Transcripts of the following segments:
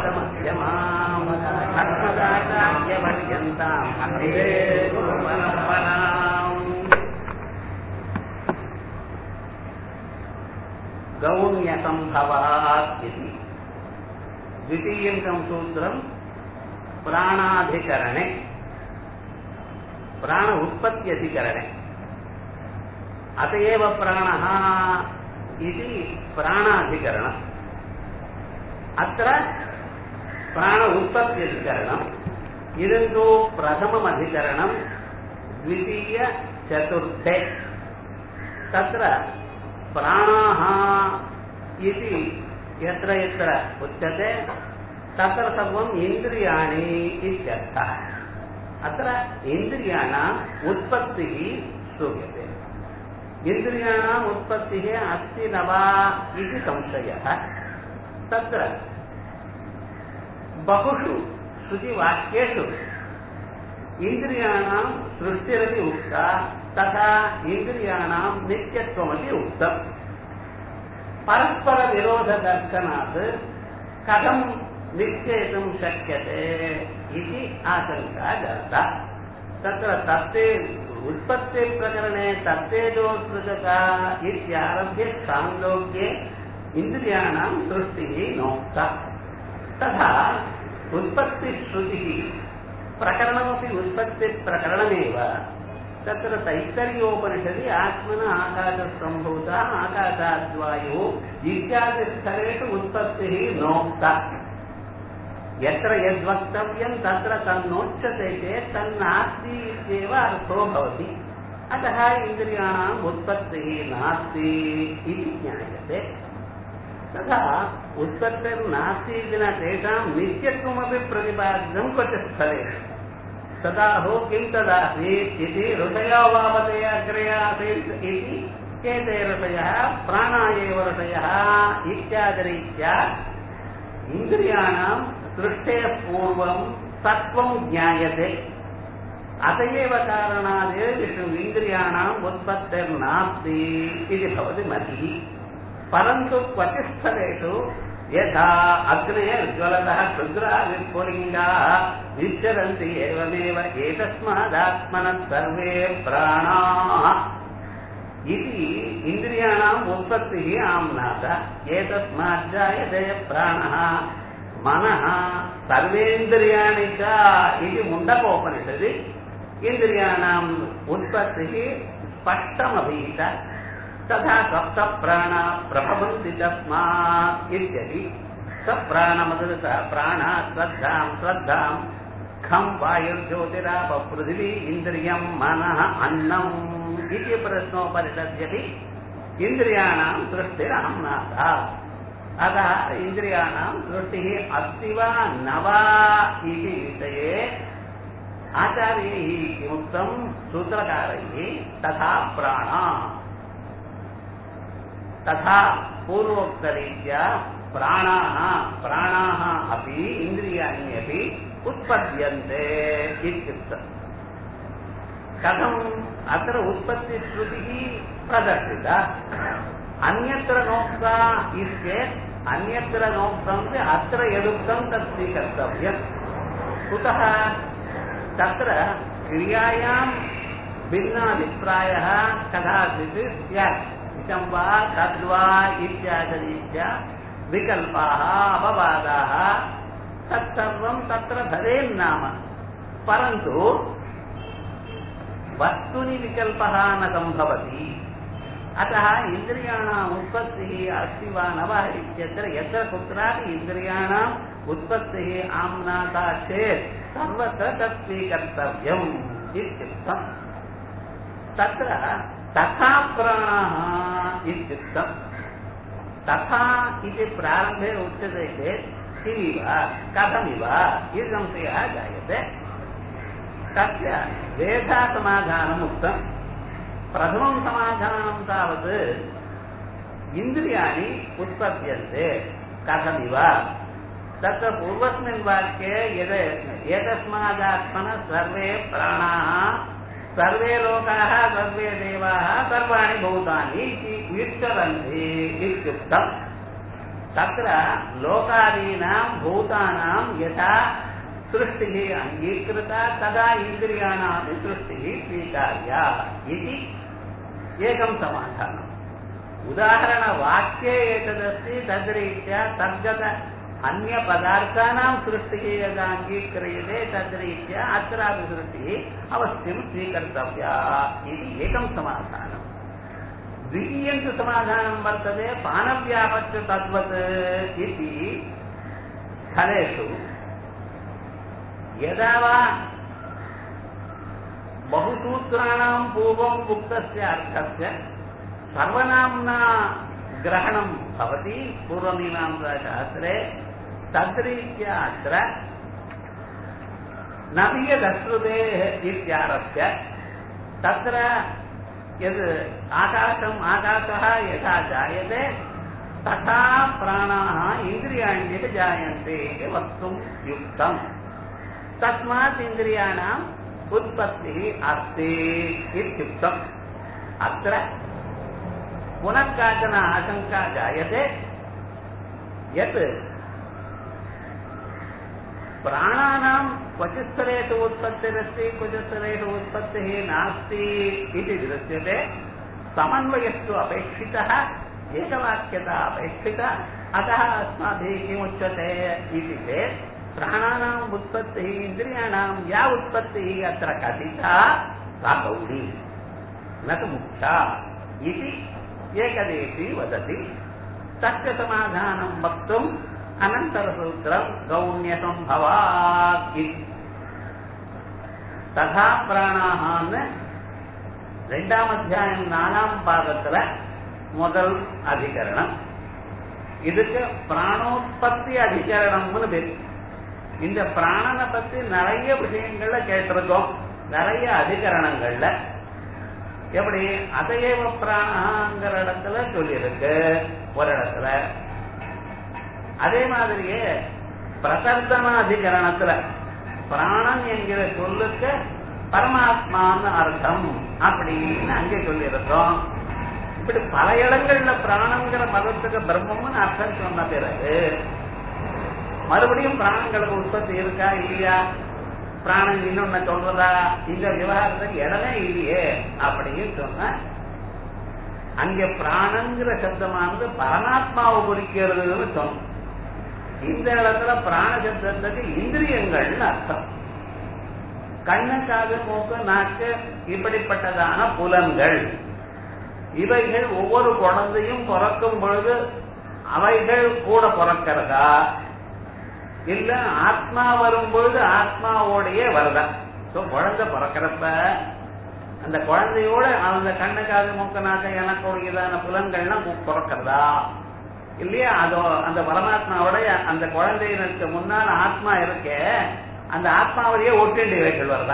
अस्मदाचार्यमध्यमाम् अस्मदाचार्यपर्यन्ताम् वन्दे गुरुपरम्पराम् गौण्यसम्भवात् इति द्वितीयं सूत्रम् प्राणाधिकरणे प्राण उत्पत्त्यधिकरणे अत एव प्राणः इति प्राणाधिकरणम् अत्र प्राण उत्पत्त्यधिकरणम् इदं तु प्रथममधिकरणं द्वितीयचतुर्थे तत्र प्राणाः इति यत्र यत्र उच्यते तत्र सर्वम् इन्द्रियाणि इत्यर्थः अत्र इन्द्रियाणाम् उत्पत्तिः श्रूयते इन्द्रियाणाम् उत्पत्तिः अस्ति न वा इति संशयः तत्र बहुषु श्रुतिवाक्येषु इन्द्रियाणां सृष्टिरपि उक्ता तथा इन्द्रियाणां नित्यत्वमपि उक्तम् परस्परविरोधदर्शनात् कथं निश्चेतुं शक्यते इति आशङ्का जाता तत्र तत्ते उत्पत्तिप्रकरणे तत्तेजोत्सृजता इत्यारभ्य सान्दोग्ये इन्द्रियाणां सृष्टिः नोक्ता तथा उत्पत्तिश्रुतिः प्रकरणमपि उत्पत्तिप्रकरणमेव तत्र तैत्तर्योपनिषदि आत्मन आकाशसम्भूतः आकाशाद्वायुः इत्यादिस्थलेषु उत्पत्तिः नोक्ता यत्र यद्वक्तव्यं तत्र तन्नोच्यते चेत् तन्नास्ति इत्येव अर्थो भवति अतः इन्द्रियाणाम् उत्पत्तिः नास्ति इति ज्ञायते तथा उत्पत्तिर्नास्ति इति न तेषां नित्यत्वमपि प्रतिपादितं क्वचित् स्थलेषु तदा हो किं तदासीत् इति ऋषयो वावते अग्रे आसीत् इति एते ऋषयः प्राणा एव ऋषयः इत्यादिरीत्या इन्द्रियाणां सृष्टेः पूर्वं तत्त्वं ज्ञायते अत एव कारणादेव विष्णु इन्द्रियाणाम् उत्पत्तिर्नास्ति इति भवति मतिः परन्तु क्वचित् स्थलेषु यथा अग्नेः ज्वलतः क्षुद्रा विस्फुलिङ्गाः विचरन्ति एवमेव एतस्मादात्मनः सर्वे प्राणाः इति इन्द्रियाणाम् उत्पत्तिः आम्नाथ एतस्माज्जायते प्राणः मनः सर्वेन्द्रियाणि च इति मुण्डकोपनिषदि इन्द्रियाणाम् उत्पत्तिः स्पष्टमभीत तथा सप्तप्राणा प्रभवन्ति तस्मात् इत्यपि सप्राणमदृतः प्राणः श्रद्धां श्रद्धां खं वायुर्ज्योतिराप पृथिवी इन्द्रियं मनः अन्नम् इति प्रश्नोपनिषद्यपि इन्द्रियाणां सृष्टिराम्नाथा अतः इन्द्रियाणां सृष्टिः अस्ति वा न वा इति विषये आचार्यैः किमुक्तं सूत्रकारैः तथा प्राणा तथा पूर्वोक्तरीत्या प्राणाः प्राणाः अपि इन्द्रियाणि अपि उत्पद्यन्ते इत्युक्तम् कथम् अत्र उत्पत्तिश्रुतिः प्रदर्शिता अन्यत्र नोक्ता इत्येत् अन्यत्र नोक्तं अत्र यदुक्तं तत् स्वीकर्तव्यम् कुतः तत्र क्रियायां भिन्नाभिप्रायः कदाचित् स्यात् इदं वा तद्वा इत्यादिरीत्या विकल्पाः अपवादाः तत्सर्वं तत्र भवेन्नाम परन्तु वस्तुनि विकल्पः न सम्भवति अतः इन्द्रियाणाम् उत्पत्तिः अस्ति वा न वा इत्यत्र यत्र कुत्रापि इन्द्रियाणाम् उत्पत्तिः आम्नाता चेत् सर्वत्र तत् स्वीकर्तव्यम् इत्युक्तम् तत्र तथा प्राणाः इत्युक्तम् तथा इति प्रारम्भे उच्यते चेत् किमिव कथमिव इति संशयः जायते तस्य द्वेधा समाधानम् उक्तम् प्रथमं समाधानं तावत् इन्द्रियाणि उत्पद्यन्ते कथमिव तत्र पूर्वस्मिन् वाक्ये यद् एतस्मादात्मनः सर्वे प्राणाः सर्वे लोकाः सर्वे देवाः सर्वाणि भूतानि इति व्युच्चरन्ति इत्युक्तम् तत्र लोकादीनां भूतानां यथा सृष्टिः अङ्गीकृता तदा इन्द्रियाणामपि सृष्टिः स्वीकार्या इति एकं समाधानम् उदाहरणवाक्ये एतदस्ति तद्रीत्या तद्गत अन्यपदार्थानां सृष्टिः यदा अङ्गीक्रियते तद्रीत्या अत्रापि सृष्टिः अवश्यं स्वीकर्तव्या इति एकं समाधानम् द्वितीयं तु समाधानं वर्तते पानव्यापश्च तद्वत् इति स्थलेषु यदा वा बहुसूत्राणां पूर्वम् उक्तस्य अर्थस्य सर्वनाम्ना ग्रहणं भवति पूर्वमीमांसाशास्त्रे तद्रीत्या अत्र नवीयदश्रुतेः इत्यारभ्य तत्र यद् आकाशम् आकाशः यथा जायते तथा प्राणाः इन्द्रियाण्यपि जायन्ते इति वक्तुं युक्तम् तस्मात् इन्द्रियाणाम् उत्पत्तिः अस्ति इत्युक्तम् अत्र पुनः काचन आशङ्का जायते यत् प्राणानां क्वचित् स्तरेषु उत्पत्तिरस्ति क्वचित् स्तरेषु उत्पत्तिः नास्ति इति दृश्यते समन्वयस्तु अपेक्षितः एकवाक्यता अपेक्षिता अतः अस्माभिः किमुच्यते इति चेत् प्राणानाम् उत्पत्तिः इन्द्रियाणां या उत्पत्तिः अत्र कथिता सा गौरी न तु मुख्या इति एकदेशी वदति तस्य समाधानं वक्तुम् अनन्तरसूत्रं गौण्यसम्भवात् इति ததா பிராணாகான்னு ரெண்டாம் அத்தியாயம் நாலாம் பாகத்துல முதல் அதிகரணம் இதுக்கு பிராணோத்பத்தி அதிகரணம்னு பேரு இந்த பிராணனை பத்தி நிறைய விஷயங்கள்ல கேட்டிருக்கோம் நிறைய அதிகரணங்கள்ல எப்படி அதையேவ பிராணங்கிற இடத்துல சொல்லியிருக்கு ஒரு இடத்துல அதே மாதிரியே பிரசர்த்தன அதிகரணத்துல பிராணன் என்கிற சொல்லுக்கு பரமாத்மான்னு அர்த்தம் அப்படின்னு அங்கே சொல்லியிருக்கோம் இப்படி பல இடங்கள்ல பிராணங்கிற பதத்துக்கு பிரம்மம்னு அர்த்தம் சொன்ன பிறகு மறுபடியும் பிராணங்களுக்கு உற்பத்தி இருக்கா இல்லையா பிராணன் இன்னொன்னு சொல்றதா இந்த விவகாரத்துக்கு இடமே இல்லையே அப்படின்னு சொன்ன அங்க பிராணங்கிற சப்தமானது பரமாத்மாவை குறிக்கிறதுன்னு சொன்னோம் இந்த இடத்துல பிராண சப்தத்துக்கு இந்திரியங்கள்னு அர்த்தம் கண்ணு காது மூக்கு நாக்கு இப்படிப்பட்டதான புலன்கள் இவைகள் ஒவ்வொரு குழந்தையும் பிறக்கும் பொழுது அவைகள் கூட பிறக்கிறதா இல்ல ஆத்மா வரும் பொழுது ஆத்மாவோடையே வருதா சோ குழந்தை பிறக்கிறப்ப அந்த குழந்தையோட அந்த கண்ணு காது மூக்கு நாக்கு எனக்குரியதான புலன்கள்லாம் பிறக்கிறதா இல்லையா அதோ அந்த பரமாத்மாவோட அந்த குழந்தையினருக்கு முன்னால் ஆத்மா இருக்கே அந்த ஆத்மாவிலேயே ஒட்டுண்டியவைகள் வருதா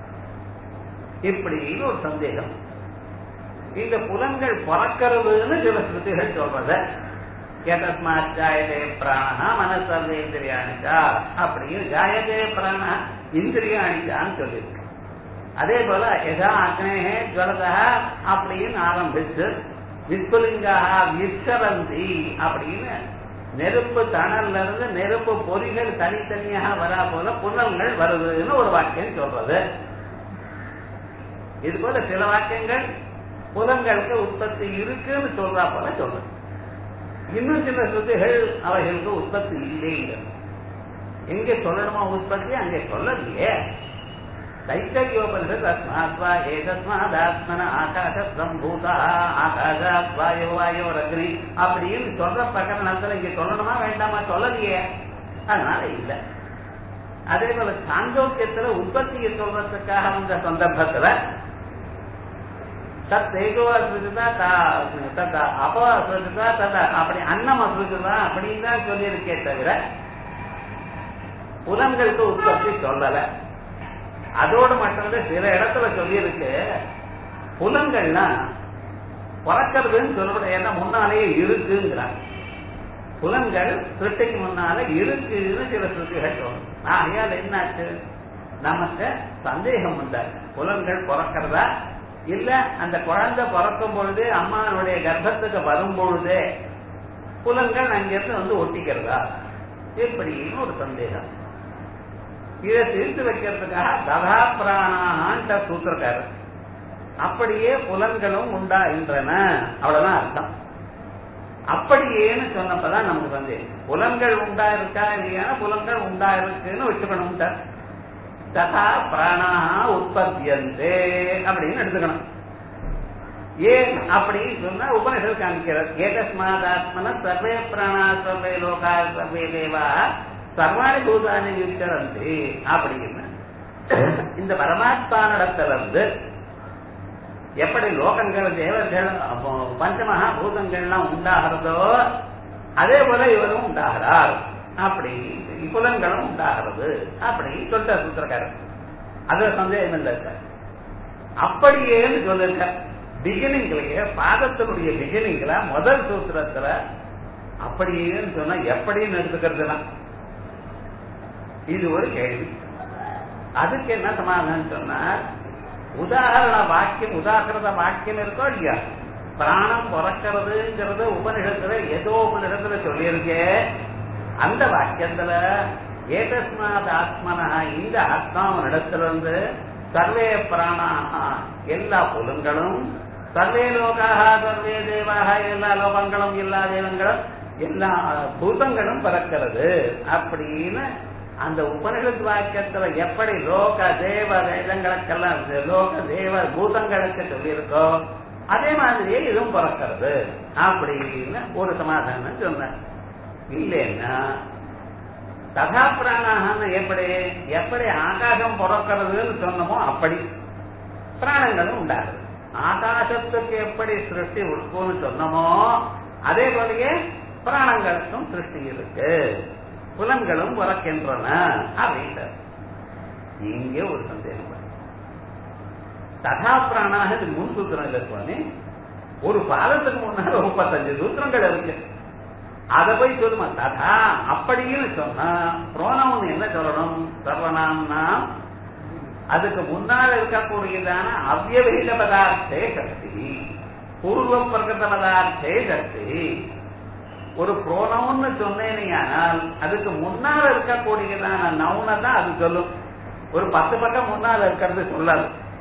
இப்படின்னு ஒரு சந்தேகம் இந்த புலன்கள் பிறக்கிறதுன்னு சில ஸ்ருதிகள் சொல்றது எதஸ்மாத் ஜாயதே பிராணா மனசர்வேந்திரியானிச்சா அப்படின்னு ஜாயதே பிராணா இந்திரியானிச்சான்னு சொல்லியிருக்கு அதே போல எதா அக்னேகே ஜுவலதா அப்படின்னு ஆரம்பிச்சு விஸ்புலிங்காக விஸ்வரந்தி அப்படின்னு நெருப்பு தணல்ல இருந்து நெருப்பு பொறிகள் தனித்தனியாக வரா போல புலன்கள் வருதுன்னு ஒரு வாக்கியம் சொல்றது இது போல சில வாக்கியங்கள் புலன்களுக்கு உற்பத்தி இருக்குன்னு சொல்றா போல சொல்றது இன்னும் சில ஸ்ருதிகள் அவைகளுக்கு உற்பத்தி இல்லைங்க எங்க சொல்லணுமா உற்பத்தி அங்கே சொல்லலையே தைத்தரியோபனிஷத் தஸ்மாத்வா ஏதஸ்மாதாத்மன ஆகாச சம்பூதா ஆகாசாத் வாயோ வாயோ ரக்னி அப்படின்னு சொல்ற பிரகரணத்துல இங்க சொல்லணுமா வேண்டாமா சொல்லலையே அதனால இல்ல அதே போல சாந்தோக்கியத்துல உற்பத்தியை சொல்றதுக்காக வந்த சந்தர்ப்பத்துல தத் தேகோ அசுஜதா தத் அப்போ அசுஜதா தத் அப்படி அன்னம் அசுஜதா அப்படின்னு தான் சொல்லியிருக்கே தவிர புலன்களுக்கு உற்பத்தி சொல்லலை அதோடு மட்டும் சில இடத்துல சொல்லியிருக்கு புலன்கள்லாம் பிறக்கிறதுன்னு சொல்லப்பட ஏன்னா முன்னாலேயே இருக்குங்கிறாங்க புலன்கள் சிருஷ்டிக்கு முன்னால இருக்குன்னு சில சுருட்டிகள் சொல்லும் ஆகையால் என்னாச்சு நமக்கு சந்தேகம் உண்டாரு புலன்கள் பிறக்கிறதா இல்ல அந்த குழந்தை பிறக்கும் பொழுது அம்மாவுடைய கர்ப்பத்துக்கு வரும் பொழுதே புலன்கள் அங்கிருந்து வந்து ஒட்டிக்கிறதா எப்படின்னு ஒரு சந்தேகம் இதை தீர்த்து வைக்கிறதுக்காக ததா பிராணான்ற சூத்திரக்காரர் அப்படியே புலன்களும் உண்டாகின்றன அவ்வளவுதான் அர்த்தம் அப்படியேன்னு சொன்னப்பதான் நமக்கு வந்து புலன்கள் உண்டா இருக்கா இல்லையா புலன்கள் உண்டா இருக்குன்னு வச்சுக்கணும் ததா பிராணா உற்பத்தியந்தே அப்படின்னு எடுத்துக்கணும் ஏன் அப்படின்னு சொன்னா உபனிஷத் காமிக்கிறது ஏகஸ்மாதாத்மன சர்வே பிராணா சர்வே லோகா சர்வே தேவா சர்வாணி பூதானி விச்சரந்தி அப்படின்னு இந்த பரமாத்மானிடத்துல இருந்து எப்படி லோகங்கள் தேவர்கள் பஞ்சமகா பூதங்கள்லாம் உண்டாகிறதோ அதே போல இவரும் உண்டாகிறார் அப்படி புலன்களும் உண்டாகிறது அப்படி சொல்ற சூத்திரக்காரர் அது சந்தேகம் இல்லை சார் அப்படியேன்னு சொல்லிருக்க பிகினிங்லயே பாதத்தினுடைய பிகினிங்ல முதல் சூத்திரத்துல அப்படியேன்னு சொன்னா எப்படின்னு எடுத்துக்கிறதுலாம் இது ஒரு கேள்வி அதுக்கு என்ன சமாதானம் சொன்னா உதாரண வாக்கியம் உதாரண வாக்கியம் இருக்கோ இல்லையா பிராணம் பிறக்கிறதுங்கிறது உபனிஷத்துல ஏதோ உபனிஷத்துல சொல்லியிருக்கே அந்த வாக்கியத்துல ஏதஸ்மாத் ஆத்மனா இந்த ஆத்மாவின் இடத்துல இருந்து சர்வே பிராணாக எல்லா புலன்களும் சர்வே லோகாக சர்வே தேவாக எல்லா லோகங்களும் எல்லா தெய்வங்களும் எல்லா பூதங்களும் பிறக்கிறது அப்படின்னு அந்த உபனிஷத் வாக்கியத்துல எப்படி லோக தேவ வேதங்களுக்கெல்லாம் லோக தேவ பூதங்களுக்கு சொல்லியிருக்கோ அதே மாதிரியே இதுவும் பிறக்கிறது அப்படின்னு ஒரு சமாதானம் சொன்ன இல்லைன்னா ததா பிராணாகன்னு எப்படி எப்படி ஆகாசம் பிறக்கிறதுன்னு சொன்னமோ அப்படி பிராணங்களும் உண்டாகுது ஆகாசத்துக்கு எப்படி சிருஷ்டி இருக்கும்னு சொன்னமோ அதே போலயே பிராணங்களுக்கும் சிருஷ்டி இருக்கு புலன்களும் பிறக்கின்றன அப்படின்ட்டு இங்கே ஒரு சந்தேகம் ததா பிராணாக இது முன் சூத்திரம் இல்லை சுவாமி ஒரு பாதத்துக்கு முன்னால முப்பத்தஞ்சு சூத்திரங்கள் இருக்கு அதை போய் சொல்லுமா ததா அப்படின்னு சொன்னா புரோனவுன் என்ன சொல்லணும் சர்வனாம்னா அதுக்கு முன்னால் இருக்கக்கூடியதான அவ்வகித பதார்த்தே சக்தி பூர்வ பிரகத பதார்த்தே சக்தி ஒரு புரோனவுன்னு சொன்னேனால் அதுக்கு முன்னால இருக்கக்கூடியதான நவுனை தான் அது சொல்லும் ஒரு பத்து பக்கம் முன்னால இருக்கிறது சொல்லாது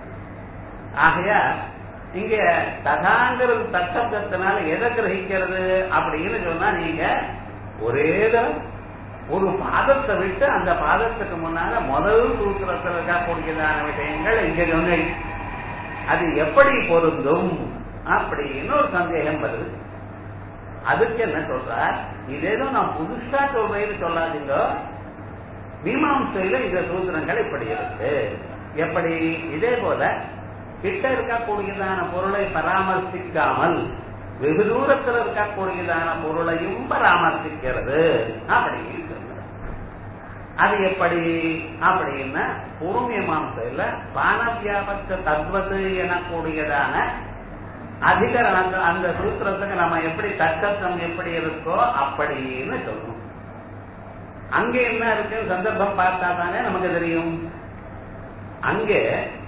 ஆகையா இங்க ததாங்கிறது தத்தத்தினால எதை கிரகிக்கிறது அப்படின்னு சொன்னா நீங்க ஒரே தரம் ஒரு பாதத்தை விட்டு அந்த பாதத்துக்கு முன்னால முதல் சூத்திரத்தில் இருக்கக்கூடியதான விஷயங்கள் இங்க சொன்னேன் அது எப்படி பொருந்தும் அப்படின்னு ஒரு சந்தேகம் வருது அதுக்கு என்ன சொல்றார் இதேதோ நான் புதுசா சொல்றேன்னு சொல்லாதீங்க மீமாம்சையில இந்த சூத்திரங்கள் இப்படி இருக்கு எப்படி இதே போல கிட்ட இருக்கக்கூடியதான பொருளை பராமர்சிக்காமல் வெகு தூரத்தில் இருக்கக்கூடியதான பொருளையும் பராமர்சிக்கிறது அப்படின்னு அது எப்படி அப்படின்னா பூர்வமீமாசையில பானவியாபத்த தத்வத்து எனக்கூடியதான அதிகரணங்கள் அந்த சூத்திரத்துக்கு நம்ம எப்படி தர்க்கத்தம் எப்படி இருக்கோ அப்படின்னு சொல்லணும் அங்க என்ன இருக்கு சந்தர்ப்பம் பார்த்தா தானே நமக்கு தெரியும் அங்கே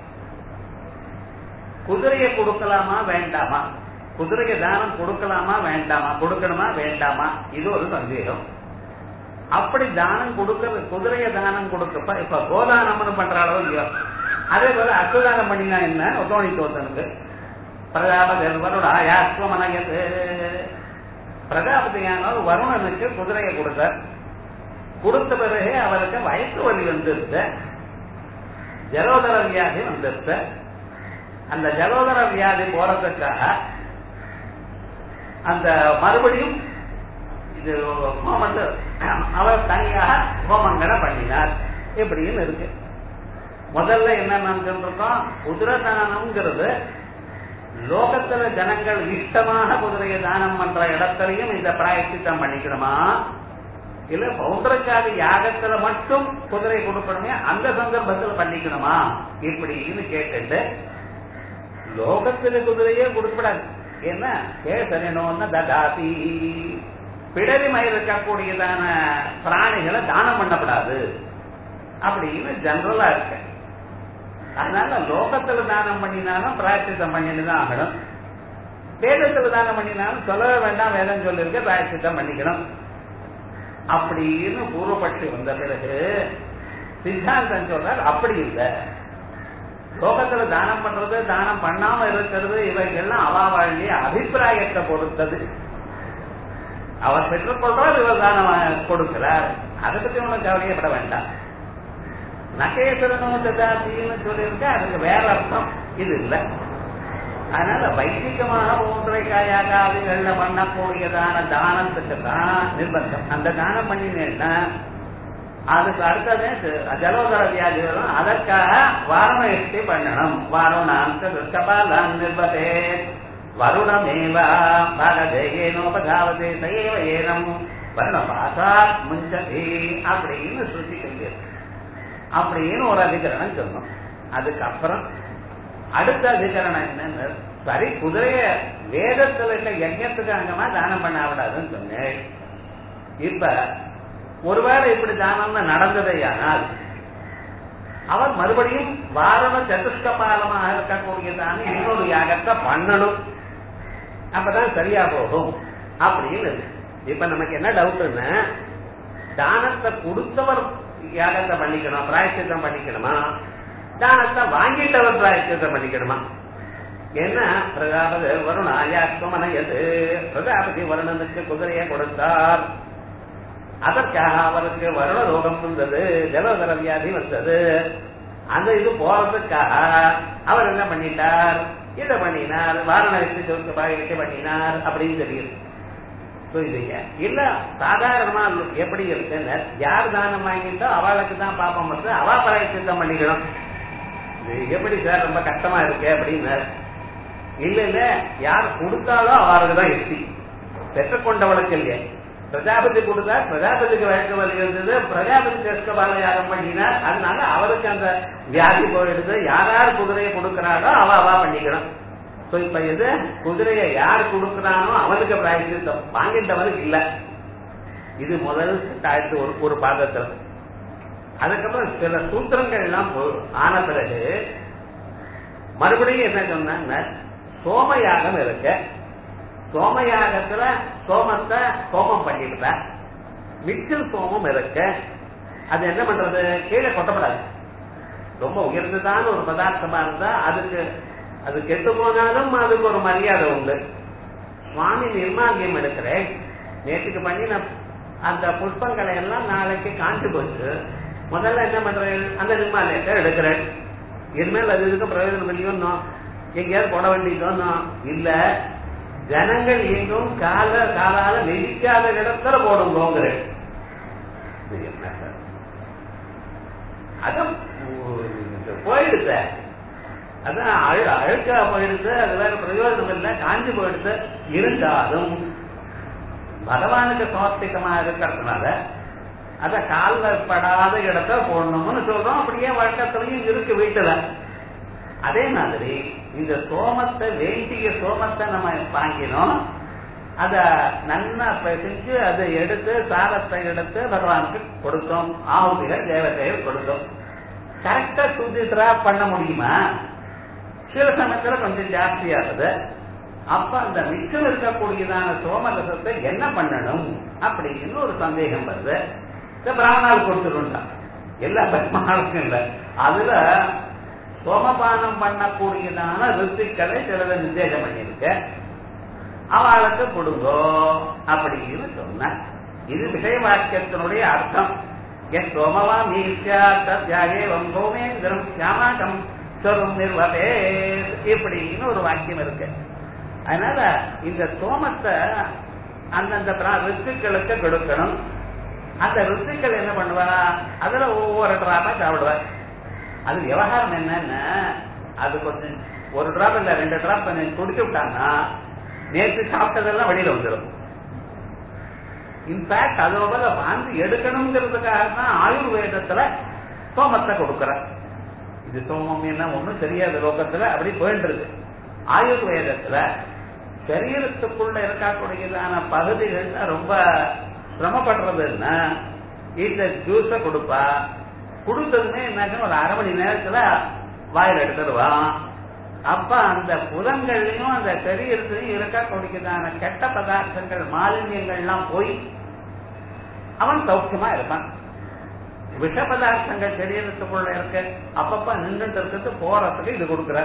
குதிரையை கொடுக்கலாமா வேண்டாமா குதிரையை தானம் கொடுக்கலாமா வேண்டாமா கொடுக்கணுமா வேண்டாமா இது ஒரு சந்தேகம் அப்படி தானம் கொடுக்க குதிரையை தானம் கொடுக்கப்ப இப்ப கோதானம்னு பண்ற அளவு இல்லையோ அதே போல அசுதானம் பண்ணினா என்ன ஒத்தோணி தோத்தனுக்கு பிரஜாபதிவரோட ஆயாஸ்வமனயது பிரஜாபதியானவர் வருணனுக்கு குதிரையை கொடுத்தார் கொடுத்த பிறகு அவருக்கு வயசு வலி வந்துருச்சு ஜலோதர வியாதி வந்துருச்சு அந்த ஜலோதர வியாதி போறதுக்காக அந்த மறுபடியும் இது ஹோமத்து அவர் தனியாக ஹோமங்களை பண்ணினார் இப்படின்னு இருக்கு முதல்ல என்ன சொல்றோம் குதிரதானம்ங்கிறது லோகத்துல ஜனங்கள் இஷ்டமாக குதிரையை தானம் பண்ற இடத்துலயும் இந்த பிராயச்சித்தம் பண்ணிக்கணுமா இல்ல பௌந்தரக்காதி யாகத்துல மட்டும் குதிரை கொடுக்கணுமே அந்த சந்தர்ப்பத்தில் பண்ணிக்கணுமா இப்படின்னு கேட்டுட்டு லோகத்துல குதிரையே கொடுக்கப்படாது என்ன கேசனோன்னு ததாதி பிடரி மயில் இருக்கக்கூடியதான பிராணிகளை தானம் பண்ணப்படாது அப்படின்னு ஜெனரலா இருக்கு அதனால லோகத்துல தானம் பண்ணினாலும் பிராயச்சித்தம் பண்ணிட்டு தான் ஆகணும் வேதத்துல தானம் பண்ணினாலும் சொல்லவே வேண்டாம் வேதம் சொல்லிருக்க பிராயசித்தம் பண்ணிக்கணும் அப்படின்னு பூர்வபட்சி வந்த பிறகு சித்தாந்தம் சொல்றார் அப்படி இல்லை லோகத்துல தானம் பண்றது தானம் பண்ணாம இருக்கிறது இவைகள்லாம் அவாவாழிய அபிப்பிராயத்தை பொறுத்தது அவர் பெற்றுக்கொள்றார் இவர் தானம் கொடுக்கிறார் அதை பத்தி ஒன்றும் கவலையப்பட வேண்டாம் நகேஸ்வரனோ ததாத்தின்னு சொல்லியிருக்க அதுக்கு வேற அர்த்தம் இது இல்லை அதனால வைதிகமாக மூன்றை காயாகாதிகள்ல பண்ணக்கூடியதான தானத்துக்கு தான் நிர்பந்தம் அந்த தானம் பண்ணினேன்னா அதுக்கு அடுத்தது ஜலோதர வியாதி வரும் அதற்காக வாரணயத்தை பண்ணணும் வாரணாந்தபாலான் நிர்பதே வருணமேவா பாகதேனோபதாவதே சைவ ஏனம் வருணபாசா முஞ்சதி அப்படின்னு சுத்தி சொல்லியிருக்கு அப்படின்னு ஒரு அதிகரணம் சொன்னோம் அதுக்கப்புறம் அடுத்த அதிகரணம் என்னன்னு சரி குதிரைய வேதத்துல இருக்க யஜ்யத்துக்கு அங்கமா தானம் பண்ண விடாதுன்னு சொன்னேன் இப்ப ஒருவேளை இப்படி தானம்னு நடந்ததையானால் அவர் மறுபடியும் வாரண சதுஷ்கபாலமாக இருக்கக்கூடியதான இன்னொரு யாகத்தை பண்ணணும் அப்பதான் சரியா போகும் அப்படின்னு இப்ப நமக்கு என்ன டவுட்னா தானத்தை கொடுத்தவர் யாகத்தை பண்ணிக்கணும் பிராயசித்தம் பண்ணிக்கணுமா தானத்தை வாங்கிட்டவர் பிராயசித்தம் பண்ணிக்கணுமா என்ன பிரஜாபதி வருணாயாத்மனையது பிரஜாபதி வருணனுக்கு குதிரையை கொடுத்தார் அதற்காக அவருக்கு வருண ரோகம் வந்தது ஜலோதர வியாதி வந்தது அந்த இது போறதுக்காக அவர் என்ன பண்ணிட்டார் இதை பண்ணினார் வாரணாசி சொல்லிட்டு பாகிட்டு பண்ணினார் அப்படின்னு தெரியுது புரியுதுங்க இல்ல சாதாரணமா எப்படி இருக்குன்னு யார் தானம் வாங்கிட்டோ அவளுக்கு தான் பாப்பம் வந்து அவா பராயசித்தம் பண்ணிக்கணும் இது எப்படி சார் ரொம்ப கஷ்டமா இருக்கு அப்படின்னு இல்ல இல்ல யார் கொடுத்தாலோ அவருக்கு தான் எத்தி பெற்றுக்கொண்டவளுக்கு இல்லையே பிரஜாபதி கொடுத்தார் பிரஜாபதிக்கு வழக்கு வலி இருந்தது பிரஜாபதி செஸ்கபால யாகம் பண்ணினார் அதனால அவருக்கு அந்த வியாதி போயிடுது யார் யார் குதிரையை கொடுக்கிறாரோ அவ அவா பண்ணிக்கணும் சோ இப்ப இது குதிரையை யார் கொடுக்கிறானோ அவனுக்கு பிராயசித்தம் வாங்கிட்டவனுக்கு இல்ல இது முதல் ஆயிரத்தி ஒரு ஒரு பாதத்தில் அதுக்கப்புறம் சில சூத்திரங்கள் எல்லாம் ஆன பிறகு மறுபடியும் என்ன சொன்னாங்க சோமயாகம் இருக்கு சோமயாகத்துல சோமத்தை சோமம் பண்ணிடுற மிச்சல் சோமம் இருக்கு அது என்ன பண்றது கீழே கொட்டப்படாது ரொம்ப உயர்ந்ததான ஒரு பதார்த்தமா இருந்தா அதுக்கு அது கெட்டு போனாலும் அதுக்கு ஒரு மரியாதை உண்டு சுவாமி நிர்மாலியம் எடுக்கிறேன் நேற்றுக்கு பண்ணி நான் அந்த புஷ்பங்களை எல்லாம் நாளைக்கு காஞ்சு போச்சு முதல்ல என்ன பண்றேன் அந்த நிர்மாலயத்தை எடுக்கிறேன் இனிமேல் அது இதுக்கு பிரயோஜனம் இல்லையோன்னோ எங்கேயாவது போட வேண்டியதோன்னோ இல்ல ஜனங்கள் எங்கும் கால காலால மிதிக்காத இடத்துல போடுங்கிறேன் என்ன சார் அது போயிடுச்ச அதான் அழு அழுக்கா போயிடுச்சு அது வேற பிரயோஜனம் இல்லை காஞ்சி போயிடுச்சு இருந்தாலும் பகவானுக்கு சமர்ப்பித்தமா இருக்கிறதுனால அத கால்ல படாத இடத்த போடணும்னு சொல்றோம் அப்படியே வழக்கத்திலையும் இருக்கு வீட்டுல அதே மாதிரி இந்த சோமத்தை வேண்டிய சோமத்தை நம்ம வாங்கினோம் அத நன்னா பிசைஞ்சு அதை எடுத்து சாதத்தை எடுத்து பகவானுக்கு கொடுத்தோம் ஆಹುதிகள் தேவதைகள் கொடுத்தோம் கரெக்டா சுதித்ரா பண்ண முடியுமா சில சமயத்துல கொஞ்சம் ஜாஸ்தியாகுது அப்ப அந்த மிச்சம் இருக்கக்கூடியதான சோமரசத்தை என்ன பண்ணணும் அப்படின்னு ஒரு சந்தேகம் வருது இந்த பிராமணால் கொடுத்துருண்டா எல்லா பெருமாளுக்கும் இல்ல அதுல சோமபானம் பண்ணக்கூடியதான ரித்துக்களை சிலதை நிர்தேசம் பண்ணிருக்க அவளுக்கு கொடுங்கோ அப்படின்னு சொன்ன இது விஷய வாக்கியத்தினுடைய அர்த்தம் எஸ் சோமவா மீசியா தத்யாகே வங்கோமேந்திரம் சியாமாகம் சொரும் நிர்வதே இப்படின்னு ஒரு வாக்கியம் இருக்கு அதனால இந்த சோமத்தை அந்தந்த ரித்துக்களுக்கு கொடுக்கணும் அந்த ரித்துக்கள் என்ன பண்ணுவா அதுல ஒவ்வொரு டிராப்பா சாப்பிடுவா அது விவகாரம் என்னன்னா அது கொஞ்சம் ஒரு டிராப் இல்ல ரெண்டு டிராப் கொஞ்சம் குடிச்சு விட்டாங்கன்னா நேற்று சாப்பிட்டதெல்லாம் வெளியில வந்துடும் இன்ஃபேக்ட் அதோட வாந்தி எடுக்கணுங்கிறதுக்காக தான் ஆயுர்வேதத்துல சோமத்தை கொடுக்கற இது சோமம் என்ன ஒண்ணும் தெரியாத லோகத்துல அப்படி போயின்றது ஆயுர்வேதத்துல சரீரத்துக்குள்ள இருக்கக்கூடியதான பகுதிகள் ரொம்ப சிரமப்படுறதுன்னா இந்த ஜூஸ கொடுப்பா கொடுத்ததுமே என்ன ஒரு அரை மணி நேரத்துல வாயில எடுத்துடுவான் அப்ப அந்த புலங்கள்லயும் அந்த சரீரத்திலையும் இருக்கக்கூடியதான கெட்ட பதார்த்தங்கள் மாலின்யங்கள்லாம் போய் அவன் சௌக்கியமா இருப்பான் விஷ பதார்த்தங்கள் சரீரத்துக்குள்ள இருக்க அப்பப்ப நின்றுட்டு இருக்கிறது போறதுக்கு இது கொடுக்குற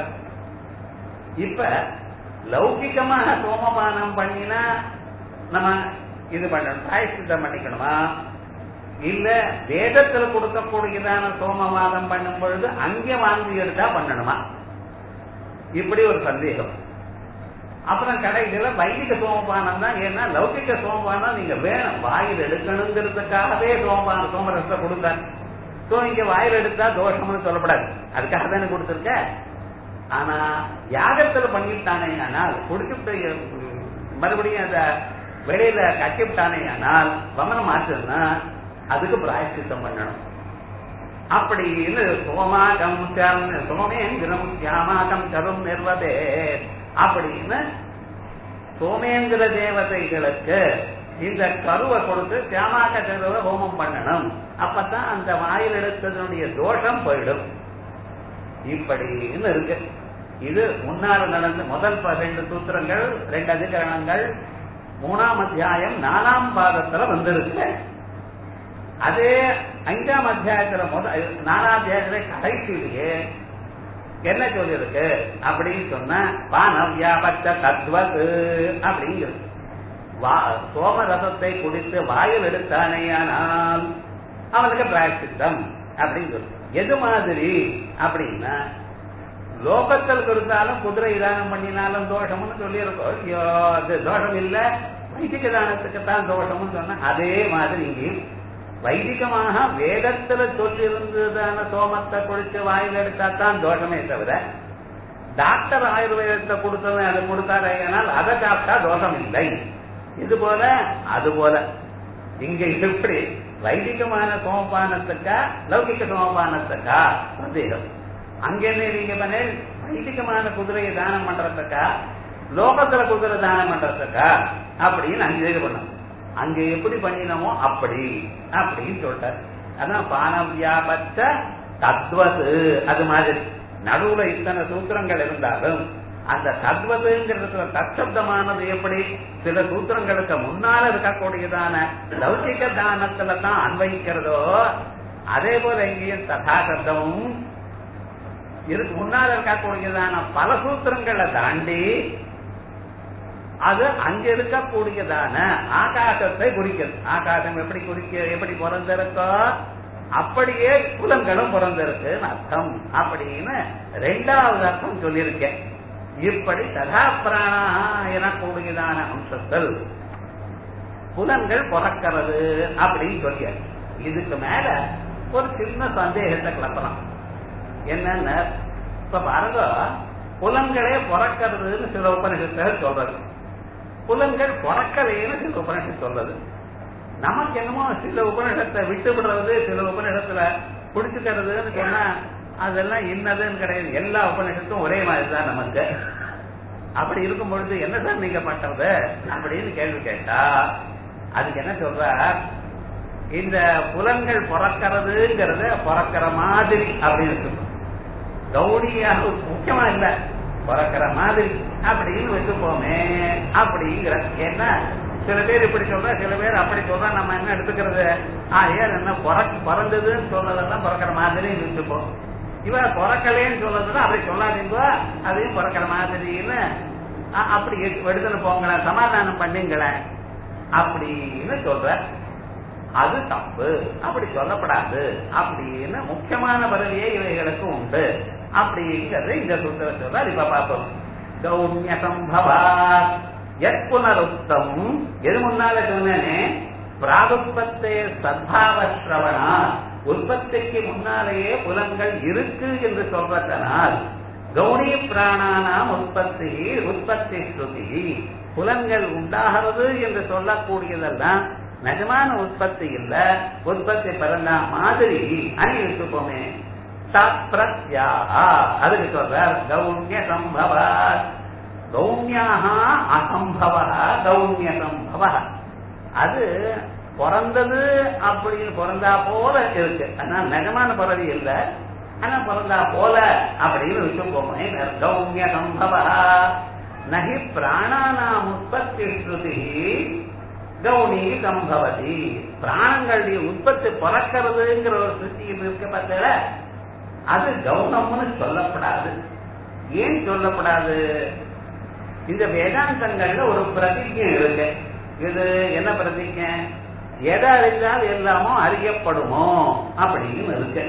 இப்ப லௌகிகமாக சோமபானம் பண்ணினா நம்ம இது பண்ணணும் பிராயசித்தம் பண்ணிக்கணுமா இல்ல வேதத்துல கொடுக்கக்கூடியதான சோமவாதம் பண்ணும் பொழுது அங்கே வாங்கி எடுத்தா பண்ணணுமா இப்படி ஒரு சந்தேகம் அப்புறம் கடைசியில வைதிக சோமபானம் தான் ஏன்னா லௌகிக சோமபானம் நீங்க வேணும் வாயில் எடுக்கணுங்கிறதுக்காகவே சோமபானம் சோமரசத்தை கொடுத்தார் சோ இங்க வாயில் எடுத்தா தோஷம்னு சொல்லப்படாது அதுக்காக தானே கொடுத்துருக்க ஆனா யாகத்துல பண்ணிவிட்டானே ஆனால் குடிச்சுட்டு மறுபடியும் அத வெளியில கட்டிவிட்டானே ஆனால் வமனம் ஆச்சுன்னா அதுக்கு பிராயசித்தம் பண்ணணும் அப்படின்னு சோமாகம் சோமேந்திரம் சியாமாகம் சரும் நிர்வதே அப்படின்னு சோமேந்திர தேவதைகளுக்கு இந்த கருவை கொடுத்து சியாமாக கருவை ஹோமம் பண்ணணும் அப்பதான் அந்த வாயில் எடுத்ததனுடைய தோஷம் போயிடும் இப்படின்னு இருக்கு இது முன்னாள் நடந்த முதல் ரெண்டு சூத்திரங்கள் ரெண்டு அதிகரணங்கள் மூணாம் அத்தியாயம் நாலாம் பாதத்துல வந்திருக்கு அதே அஞ்சாம் அத்தியாயத்துல முதல் நாலாம் அத்தியாயத்துல கடைசியிலேயே என்ன சொல்லியிருக்கு அப்படின்னு சொன்ன வானவியாபத்த தத்வது அப்படிங்கிறது சோமரசத்தை குடித்து வாயில் எடுத்தானேயானால் அவனுக்கு பிராயசித்தம் அப்படின்னு சொல்லு எது மாதிரி அப்படின்னா லோகத்தில் இருந்தாலும் குதிரை தானம் பண்ணினாலும் தோஷம்னு சொல்லியிருக்கோம் ஐயோ அது தோஷம் இல்ல வைதிக தானத்துக்கு தான் தோஷம்னு சொன்ன அதே மாதிரி இங்கேயும் வைதிகமாக வேதத்துல சொல்லியிருந்ததான சோமத்தை குடிச்சு வாயில் எடுத்தா தான் தோஷமே தவிர டாக்டர் ஆயுர்வேதத்தை கொடுத்தவன் அதை கொடுத்தாரையானால் அதை சாப்பிட்டா தோஷம் இல்லை இது போல அது போல இங்க இப்படி வைதிகமான சோமபானத்துக்கா லௌகிக சோமபானத்துக்கா சந்தேகம் அங்க என்ன நீங்க பண்ண வைதிகமான குதிரையை தானம் பண்றதுக்கா லோகத்துல குதிரை தானம் பண்றதுக்கா அப்படின்னு அங்க இது பண்ணும் அங்க எப்படி பண்ணினமோ அப்படி அப்படின்னு சொல்லிட்டார் அதான் பானவியாபத்த தத்வது அது மாதிரி நடுவுல இத்தனை சூத்திரங்கள் இருந்தாலும் அந்த தத்வதுங்கிறதுல தற்சப்தமானது எப்படி சில சூத்திரங்களுக்கு முன்னால இருக்கக்கூடியதான லௌகிக தானத்துல தான் அன்வயிக்கிறதோ அதே போல இங்கேயும் ததா சப்தமும் இருக்கு முன்னால இருக்கக்கூடியதான பல சூத்திரங்களை தாண்டி அது அங்க இருக்கக்கூடியதான ஆகாசத்தை குறிக்கிறது ஆகாசம் எப்படி குறிக்க எப்படி பிறந்திருக்கோ அப்படியே புலன்களும் பிறந்திருக்குன்னு அர்த்தம் அப்படின்னு ரெண்டாவது அர்த்தம் சொல்லியிருக்கேன் இப்படி ததா பிராணா எனக்கூடியதான அம்சங்கள் புலன்கள் பிறக்கிறது அப்படின்னு சொல்லிய இதுக்கு மேல ஒரு சின்ன சந்தேகத்தை கிளப்பலாம் என்னன்னு இப்ப பாருங்க புலன்களே பிறக்கிறதுன்னு சில உபநிஷத்துகள் சொல்றது புலன்கள் பிறக்கலைன்னு சில உபநிஷத்து சொல்றது நமக்கு என்னமோ சில உபநிஷத்தை விட்டு விடுறது சில உபநிஷத்துல பிடிச்சுக்கிறதுன்னு சொன்னா அதெல்லாம் என்னதுன்னு கிடையாது எல்லா உபநிஷத்தும் ஒரே மாதிரி தான் நமக்கு அப்படி இருக்கும் பொழுது என்ன சார் நீங்க பண்றது அப்படின்னு கேள்வி கேட்டா அதுக்கு என்ன சொல்ற இந்த புலன்கள் பிறக்கிறதுங்கிறத பிறக்கிற மாதிரி அப்படின்னு சொல்றோம் கௌடியாக முக்கியமா இல்ல பிறக்கிற மாதிரி அப்படின்னு வச்சுப்போமே அப்படிங்கிற ஏன்னா சில பேர் இப்படி சொல்ற சில பேர் அப்படி சொல்ற நம்ம என்ன எடுத்துக்கிறது ஆகையா என்ன பிறக்கு பிறந்ததுன்னு சொல்றதெல்லாம் பிறக்கிற மாதிரி வச்சுப்போம் இவ பிறக்கலேன்னு சொல்றதுன்னா அப்படி சொல்லாதீங்க அதையும் பிறக்கிற மாதிரின்னு அப்படி எடுத்துன்னு போங்களேன் சமாதானம் பண்ணுங்களேன் அப்படின்னு சொல்ற அது தப்பு அப்படி சொல்லப்படாது அப்படின்னு முக்கியமான பதவியே இவைகளுக்கு உண்டு அப்படிங்கறது இந்த சூத்திர சொல்றார் இப்ப பார்ப்போம் கௌமிய சம்பவா எத் புனருத்தம் எது முன்னால சொன்னேனே பிராகுப்பத்தே சத்பாவ சிரவணா உற்பத்திக்கு முன்னாலேயே புலன்கள் இருக்கு என்று சொல்வதனால் கௌரி பிராணானாம் உற்பத்தி உற்பத்தி ஸ்ருதி புலன்கள் உண்டாகிறது என்று சொல்லக்கூடியதெல்லாம் நிஜமான உற்பத்தி இல்ல உற்பத்தி பிறந்த மாதிரி அணி வச்சுப்போமே தத்பிரத்யா அதுக்கு சொல்றார் கௌண்ய சம்பவ கௌண்யாக அசம்பவ கௌண்ய சம்பவ அது பிறந்தது அப்படின்னு பிறந்தா போல இருக்கு ஆனா நிஜமான பிறவி இல்ல ஆனா பிறந்தா போல அப்படின்னு வச்சுக்கோமே கௌமிய சம்பவ நகி பிராணானாம் உற்பத்தி ஸ்ருதி கௌனி சம்பவதி பிராணங்களுடைய உற்பத்தி பிறக்கிறதுங்கிற ஒரு சுத்தி இருக்க பார்த்தல அது கௌனம்னு சொல்லப்படாது ஏன் சொல்லப்படாது இந்த வேதாந்தங்கள்ல ஒரு பிரதிஜை இருக்கு இது என்ன பிரதிஜை எதை அறிந்தால் எல்லாமோ அறியப்படுமோ அப்படின்னு இருக்கு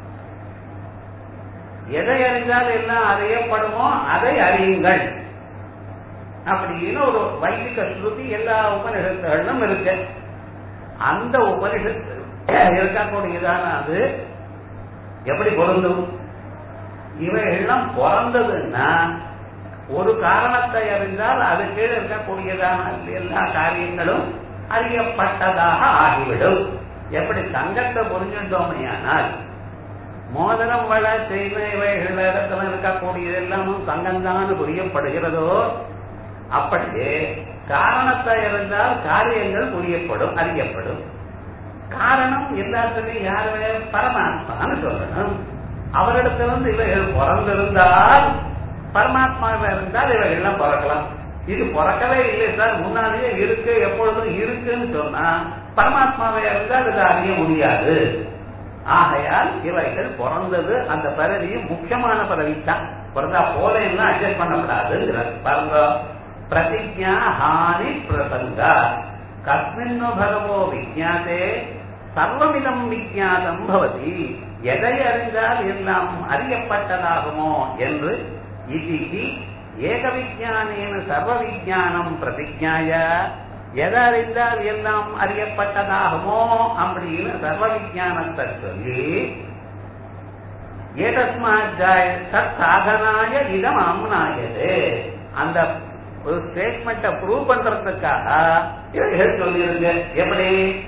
எதை அறிந்தால் எல்லாம் அறியப்படுமோ அதை அறியுங்கள் அப்படின்னு ஒரு வைதிக ஸ்ருதி எல்லா உபனிஷத்துகளிலும் இருக்கு அந்த உபனிஷத்து இருக்கக்கூடியதான அது எப்படி பொருந்தும் இவைகள்லாம் பிறந்ததுன்னா ஒரு காரணத்தை அறிந்தால் அது கீழே இருக்கக்கூடியதான எல்லா காரியங்களும் அறியப்பட்டதாக ஆகிவிடும் எப்படி தங்கத்தை புரிஞ்சுட்டோமையானால் மோதிரம் வள செய்த இவைகள் இடத்துல இருக்கக்கூடியது எல்லாமும் தங்கம்தான் புரியப்படுகிறதோ அப்படியே காரணத்தை இருந்தால் காரியங்கள் புரியப்படும் அறியப்படும் காரணம் எல்லாத்துக்கும் யாரு பரமாத்மான்னு சொல்லணும் அவரிடத்திலிருந்து இவைகள் பிறந்திருந்தால் பரமாத்மாவை இருந்தால் இவைகள்லாம் பிறக்கலாம் இது பிறக்கவே இல்லை சார் முன்னாலேயே இருக்கு எப்பொழுதும் இருக்குன்னு சொன்னா பரமாத்மாவை இருந்தால் இதை அறிய முடியாது ஆகையால் இவைகள் பிறந்தது அந்த பிறவியும் முக்கியமான பிறவி தான் பிறந்தா போல எல்லாம் அட்ஜஸ்ட் பண்ணக்கூடாதுங்கிறார் பாருங்க பிரதிஜா ஹானி பிரசங்க கஸ்மின்னு பகவோ விஜாதே சர்வமிதம் விஜாதம் பவதி எதை அறிந்தால் எல்லாம் அறியப்பட்டதாகுமோ என்று இதிகி ஏக விஜானேன சர்வ விஜானம் பிரதிஜாய எதை அறிந்தால் எல்லாம் அறியப்பட்டதாகுமோ அப்படின்னு சர்வ விஜானத்தை சொல்லி ஏதஸ்மாஜாய சத் சாதனாய இதம் அம்னாயது அந்த ஒரு ஸ்டேட்மெண்ட்டை ப்ரூவ் பண்றதுக்காக இவைகள் சொல்லியிருக்கு எப்படி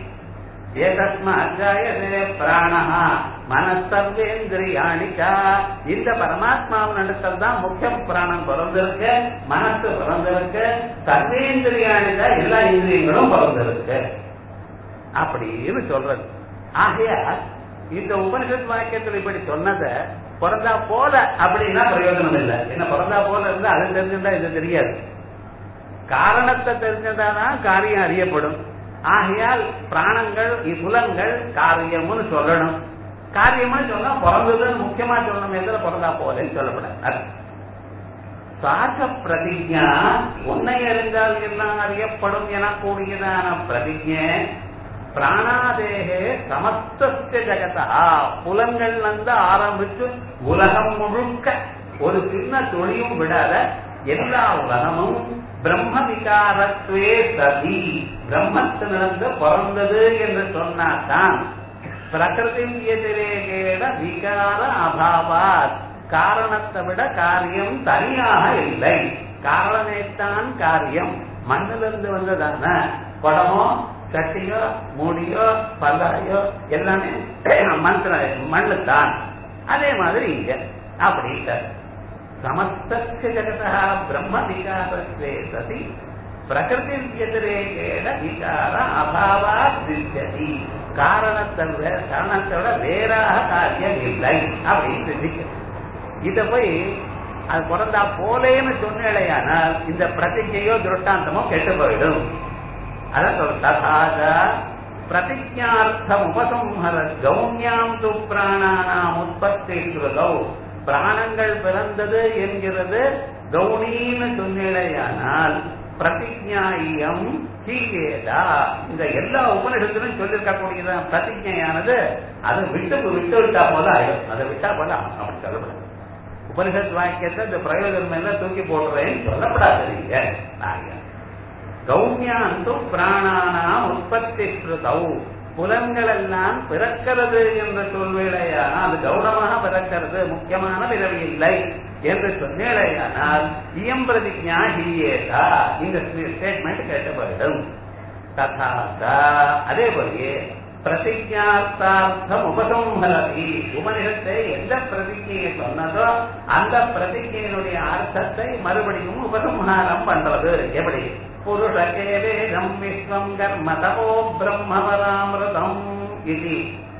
ஏதஸ்மாஜாயதே பிராணஹா மனசர்வேந்திரியாணிக்கா இந்த பரமாத்மாவின் இடத்துல தான் முக்கிய பிராணம் பிறந்திருக்கு மனசு பிறந்திருக்கு சர்வேந்திரியாணிதா எல்லா இந்திரியங்களும் பிறந்திருக்கு அப்படின்னு சொல்றது ஆகையா இந்த உபனிஷத் வாக்கியத்தில் இப்படி சொன்னத பிறந்தா போல அப்படின்னா பிரயோஜனம் இல்லை என்ன பிறந்தா போல இருந்தா அது தெரிஞ்சிருந்தா இது தெரியாது காரணத்தை தெரிஞ்சதாதான் காரியம் அறியப்படும் ஆகையால் பிராணங்கள் புலங்கள் காரியம்னு சொல்லணும் காரியம்னு சொன்னா பிறந்ததுன்னு முக்கியமா சொல்லணும் எதுல பிறந்தா போலன்னு சொல்லப்படாது சாக பிரதிஜா உன்னை அறிந்தால் எல்லாம் அறியப்படும் எனக்கூடியதான பிரதிஜை பிராணாதேகே சமஸ்தஸ்ய ஜகதா புலங்கள் வந்து ஆரம்பிச்சு உலகம் முழுக்க ஒரு சின்ன துளியும் விடாத எல்லா உலகமும் பிரம்ம விகாரத்வே சதி பிரம்மத்திலிருந்து பிறந்தது என்று சொன்னாதான் பிரகிருதி எதிரேகேட விகார அபாவாத் காரணத்தை விட காரியம் தனியாக இல்லை காரணமேத்தான் காரியம் மண்ணிலிருந்து வந்ததான குடமோ சட்டியோ மூடியோ பல்லாயோ எல்லாமே மந்திர மண்ணு தான் அதே மாதிரி இங்க அப்படின்ட்டார் சமஸ்தஸ்ய ஜகதா பிரம்ம விகாரத்வே சதி பிரகிருதி எதிரேகேட விகார அபாவா சித்தியதி காரணத்தை விட காரணத்தை விட வேறாக காரியம் இல்லை அப்படின்னு சிந்திக்க இத போய் அது பிறந்தா போலேன்னு சொன்னேடையானால் இந்த பிரதிஜையோ திருஷ்டாந்தமோ கெட்டு போயிடும் அதான் சொல்ற ததாத பிரதிஜார்த்தம் உபசம்ஹர கௌன்யாம் து பிராணானாம் உற்பத்தி ஸ்ருதௌ பிராணங்கள் பிறந்தது என்கிறது கௌனின்னு சொன்னேடையானால் பிரதிஜாயம் சீவேதா இந்த எல்லா உபநிஷத்திலும் சொல்லியிருக்கக்கூடியதான் பிரதிஜையானது அதை விட்டு விட்டு விட்டா போல ஆயிடும் அதை விட்டா போல அப்படி சொல்லப்படாது உபனிஷத் வாக்கியத்தை இந்த பிரயோஜனம் எல்லாம் தூக்கி போடுறேன்னு சொல்லப்படாது நீங்க நாங்க கௌமியாந்து பிராணானாம் உற்பத்தி ஸ்ருதௌ புலன்கள் எல்லாம் பிறக்கிறது என்று சொல்வேளையானால் அது கௌரவமாக பிறக்கிறது முக்கியமான பிறவி இல்லை என்று சொன்னேளையானால் இயம் பிரதிஜா ஹியேதா இந்த ஸ்டேட்மெண்ட் கேட்டப்படும் ததாதா அதே போலயே பிரதிஜார்த்தார்த்தம் உபசம்ஹரதி உபனிஷத்தை எந்த பிரதிஜையை சொன்னதோ அந்த பிரதிஜையினுடைய அர்த்தத்தை மறுபடியும் உபசம்ஹாரம் பண்றது எப்படி புருஷகே வேதம் விஸ்வம் கர்ம தபோ பிரம்மவராமிருதம் இது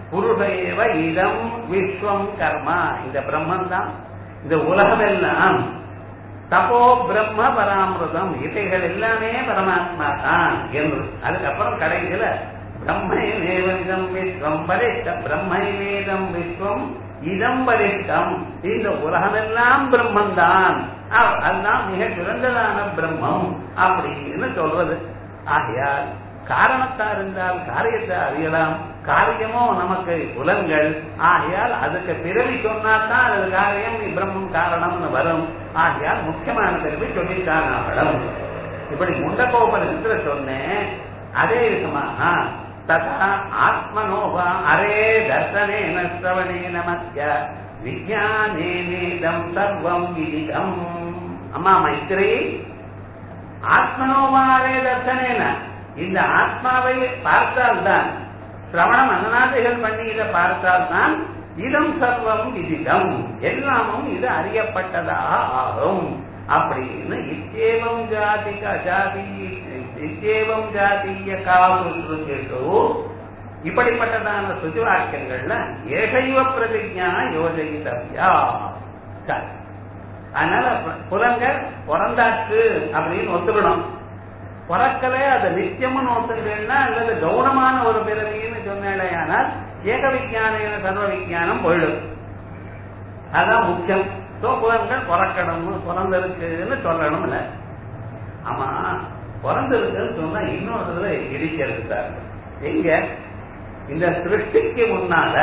புருஷேவ இதம் விஸ்வம் கர்மா இந்த பிரம்மன் தான் இந்த உலகமெல்லாம் தபோ பிரம்ம பராமிருதம் இவைகள் எல்லாமே பரமாத்மா தான் என்று அதுக்கப்புறம் கடைசியில பிரம்மைவேதம் விஸ்வம் பரிஷ்டம் பிரம்மைவேதம் விஸ்வம் இதம் பரிஷ்டம் இந்த உலகமெல்லாம் பிரம்மன் தான் அதுதான் மிக சிறந்ததான பிரம்மம் அப்படின்னு சொல்றது ஆகையால் காரணத்தா இருந்தால் காரியத்தை அறியலாம் காரியமோ நமக்கு புலன்கள் ஆகையால் அதுக்கு பிறவி சொன்னாதான் அது காரியம் பிரம்மம் காரணம்னு வரும் ஆகையால் முக்கியமான பிறவி சொல்லித்தான் இப்படி முண்டகோபனிடத்துல சொன்னேன் அதே விதமாக ததா ஆத்மனோபா அரே தர்சனேன சிரவணேன மத்திய விஜயானேதம் சர்வம் விதிதம் அம்மா மைத்திரி ஆத்மனோபாரே தர்சனேன இந்த ஆத்மாவை பார்த்தால்தான் சிரவணம் அன்னநாதைகள் பண்ணி இதை பார்த்தால்தான் இதம் சர்வம் விதிதம் எல்லாமும் இது அறியப்பட்டதாக ஆகும் அப்படின்னு இத்தேவம் ஜாதிக ஜாதி இத்தேவம் ஜாதிய காவுட்டு இப்படிப்பட்டதான சுஜுவாக்கியங்கள்ல ஏகைவ பிரதிஜா யோஜயிதவ்யா சரி அதனால புலங்கள் பிறந்தாச்சு அப்படின்னு ஒத்துக்கணும் பிறக்கல அது நித்தியம்னு ஒத்துக்கிறேன்னா அல்லது கௌனமான ஒரு பிறவின்னு சொன்னேனால் ஏக விஜான சர்வ விஜானம் போயிடும் அதான் முக்கியம் சோ புலன்கள் பிறக்கணும்னு பிறந்திருக்குன்னு சொல்லணும்ல ஆமா பிறந்திருக்குன்னு சொன்னா இன்னொரு இடிக்கிறது சார் எங்க இந்த சிருஷ்டிக்கு முன்னால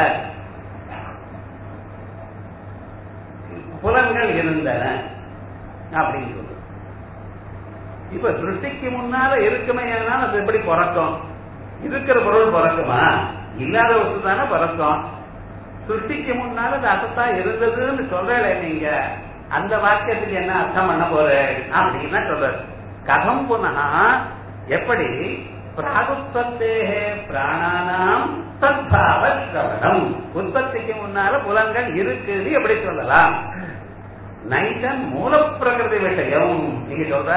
புலன்கள் இருந்தன அப்படின்னு சொல்லுது இப்ப சிருஷ்டிக்கு முன்னால இருக்குமே அது எப்படி பிறக்கும் இருக்கிற பொருள் பிறக்குமா இல்லாத வஸ்து தானே பிறக்கும் சிருஷ்டிக்கு முன்னால அது அசத்தா இருந்ததுன்னு சொல்றல நீங்க அந்த வாக்கியத்துக்கு என்ன அர்த்தம் பண்ண போற அப்படின்னா சொல்ற கதம் புனகா எப்படி பிராகுத்தத்தேகே பிராணானாம் சத்பாவ சிரவணம் உற்பத்திக்கு முன்னால புலன்கள் இருக்குது எப்படி சொல்லலாம் நைதன் மூல பிரகிருதி விஷயம் நீங்க சொல்ற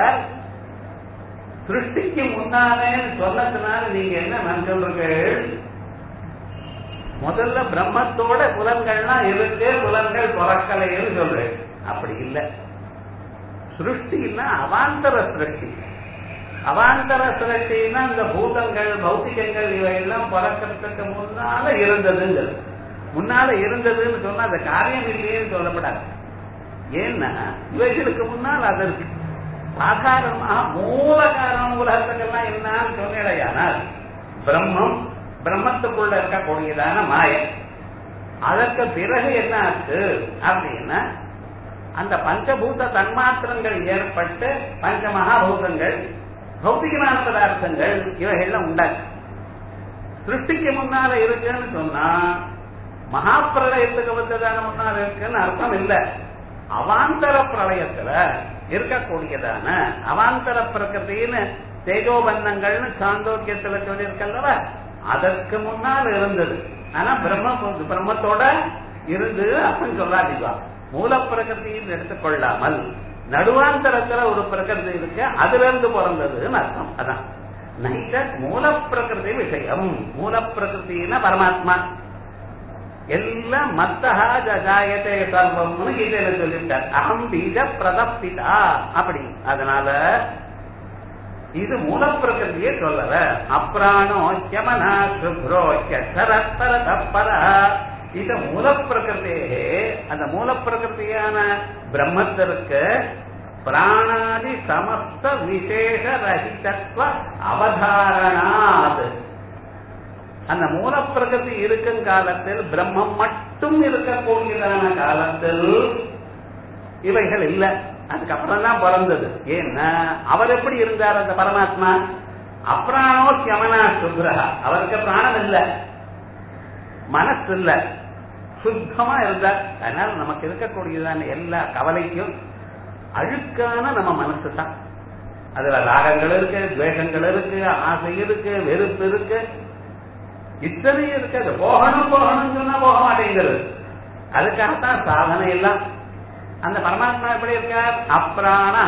சிருஷ்டிக்கு முன்னாலே சொன்னதுனால நீங்க என்ன நினைச்சுருக்கீர்கள் முதல்ல பிரம்மத்தோட புலன்கள்லாம் இருக்கு புலன்கள் பிறக்கலைன்னு சொல்றேன் அப்படி இல்லை சிருஷ்டின்னா அவாந்தர சிருஷ்டி அவாந்தர சிருஷ்டின்னா இந்த பூதங்கள் பௌத்திகங்கள் இவையெல்லாம் பிறக்கிறதுக்கு முன்னால இருந்ததுங்கிறது முன்னால இருந்ததுன்னு சொன்னா அந்த காரியம் இல்லையேன்னு சொல்லப்படாது ஏன்னா இவைகளுக்கு முன்னால் அது இருக்கு சாதாரணமாக மூல காரணம் உலகத்துக்கெல்லாம் என்னன்னு சொன்னடையானால் பிரம்மம் பிரம்மத்துக்குள்ள இருக்கக்கூடியதான மாயம் அதற்கு பிறகு என்ன ஆச்சு அப்படின்னா அந்த பஞ்சபூத தன்மாத்திரங்கள் ஏற்பட்டு பஞ்ச மகாபூதங்கள் பௌத்திகமான பதார்த்தங்கள் இவைகள்லாம் உண்டாச்சு சிருஷ்டிக்கு முன்னால இருக்குன்னு சொன்னா மகாப்பிரளயத்துக்கு வந்ததான முன்னால இருக்குன்னு அர்த்தம் இல்லை அவாந்தர பிரளயத்துல இருக்கக்கூடியதான அவாந்தர பிரகிருத்தின்னு தேஜோபந்தங்கள்னு சாந்தோக்கியத்துல சொல்லியிருக்கல்லவ அதற்கு முன்னால் இருந்தது ஆனா பிரம்ம பிரம்மத்தோட இருந்து அப்படின்னு சொல்லாதீங்க மூல பிரகிருத்தின்னு எடுத்துக்கொள்ளாமல் நடுவாந்தரத்துல ஒரு பிரகிருதி இருக்கு அதுல இருந்து பிறந்ததுன்னு அர்த்தம் அதான் நைட்ட மூல பிரகிருதி விஷயம் மூல பிரகிருத்தின்னா பரமாத்மா எல்லாம் மத்தஹா ஜாயத்தை சர்வம்னு கீதையில சொல்லிட்டார் அகம் பீஜ பிரதப்பிதா அப்படி அதனால இது மூலப்பிரகிருதியே சொல்லல அப்ராணோ யமனா சுப்ரோ சரஸ்பர தப்பர இது மூலப்பிரகிருதியே அந்த மூலப்பிரகிருதியான பிரம்மத்திற்கு பிராணாதி சமஸ்த விசேஷ ரஹிதத்துவ அவதாரணாத் அந்த மூலப்பிரகிருதி இருக்கும் காலத்தில் பிரம்மம் மட்டும் இருக்கக்கூடியதான காலத்தில் இவைகள் இல்லை அதுக்கப்புறம் தான் பிறந்தது ஏன்னா அவர் எப்படி இருந்தார் அந்த பரமாத்மா அப்ராணோ சியமனா சுக்ரஹா அவருக்கு பிராணம் இல்ல மனசு இல்ல சுத்தமா இருந்தார் அதனால நமக்கு இருக்கக்கூடியதான எல்லா கவலைக்கும் அழுக்கான நம்ம மனசு தான் அதுல ராகங்கள் இருக்கு துவேஷங்கள் இருக்கு ஆசை இருக்கு வெறுப்பு இருக்கு இத்தனையும் இருக்கு அது போகணும் போகணும் சொன்னா போக மாட்டேங்கிறது அதுக்காகத்தான் சாதனை எல்லாம் அந்த பரமாத்மா எப்படி இருக்கார் அப்ராணா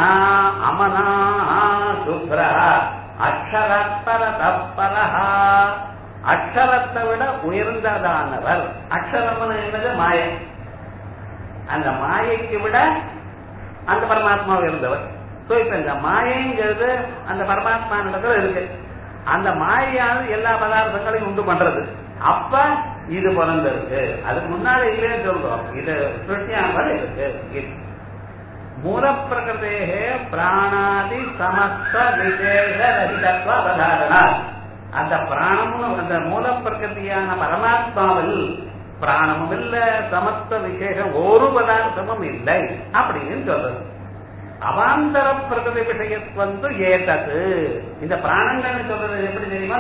அமனா சுப்ரா அக்ஷரப்பர தப்பரஹா அக்ஷரத்தை விட உயர்ந்ததானவர் அக்ஷரம் என்பது மாயை அந்த மாயைக்கு விட அந்த பரமாத்மா உயர்ந்தவர் சோ இப்ப இந்த மாயைங்கிறது அந்த பரமாத்மா இடத்துல இருக்கு அந்த மாயால் எல்லா பதார்த்தங்களையும் உண்டு பண்றது அப்ப இது பிறந்திருக்கு அதுக்கு முன்னாடி இல்லையே சொல்றோம் இது சிருஷ்டியானவர் இருக்கு மூல பிரகிருதே பிராணாதி சமஸ்த விசேஷ ரஹிதத்துவ அவதாரணா அந்த பிராணமும் அந்த மூல பிரகிருதியான பரமாத்மாவில் பிராணமும் இல்ல சமஸ்த விசேஷம் ஒரு பதார்த்தமும் இல்லை அப்படின்னு சொல்றது அவாந்தர பிரகிருதி விஷயத்து ஏதது இந்த பிராணங்கள் சொல்றது எப்படி தெரியுமா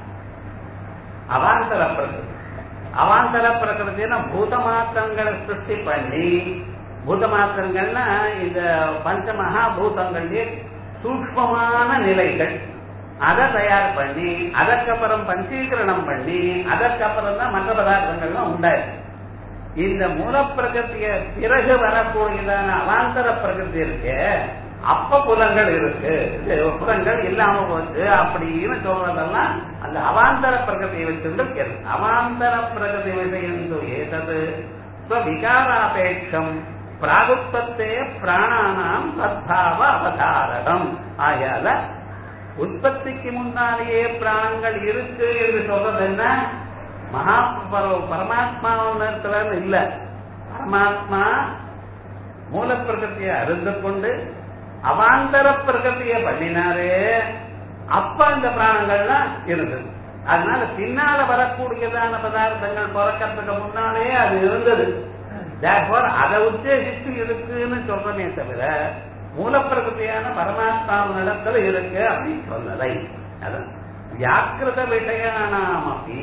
அவாந்தர பிரகிருதி அவாந்தர பிரகிருத்தினா பூத மாத்திரங்களை சிருஷ்டி பண்ணி பூத மாத்திரங்கள்னா இந்த பஞ்ச மகாபூதங்களே சூக்மமான நிலைகள் அதை தயார் பண்ணி அதற்கப்புறம் பஞ்சீகரணம் பண்ணி அதற்கப்புறம் தான் மற்ற பதார்த்தங்கள்லாம் உண்டாயிருக்கு இந்த மூல பிரகிருத்திய பிறகு வரக்கூடியதான அவாந்தர பிரகிருதி இருக்கு அப்ப புலங்கள் இருக்கு புலங்கள் இல்லாம போச்சு அப்படின்னு சொல்றதெல்லாம் அந்த அவாந்தர பிரகிருதியை வச்சுட்டு கேள்வி அவாந்தர பிரகிருதி விஷயம் ஏதது விகாராபேட்சம் பிராகுத்தத்தே பிராணானாம் சத்பாவ அவதாரணம் ஆயால உற்பத்திக்கு முன்னாலேயே பிராணங்கள் இருக்கு என்று சொல்றது என்ன மகா பரமாத்மாவினத்துல இல்ல பரமாத்மா மூல பிரகத்தியை அறிந்து கொண்டு அவாந்தர பிரகத்திய பண்ணினாரு அப்ப அந்த பிராணங்கள்லாம் இருந்தது அதனால பின்னால வரக்கூடியதான பதார்த்தங்கள் பிறக்கிறதுக்கு முன்னாலே அது இருந்தது அதை உத்தேசித்து இருக்குன்னு சொல்றமே தவிர மூலப்பிரகதியான பரமாத்மாவினிடத்துல இருக்கு அப்படின்னு சொல்லலை அதான் வியாக்கிருத விஷயானாமப்பி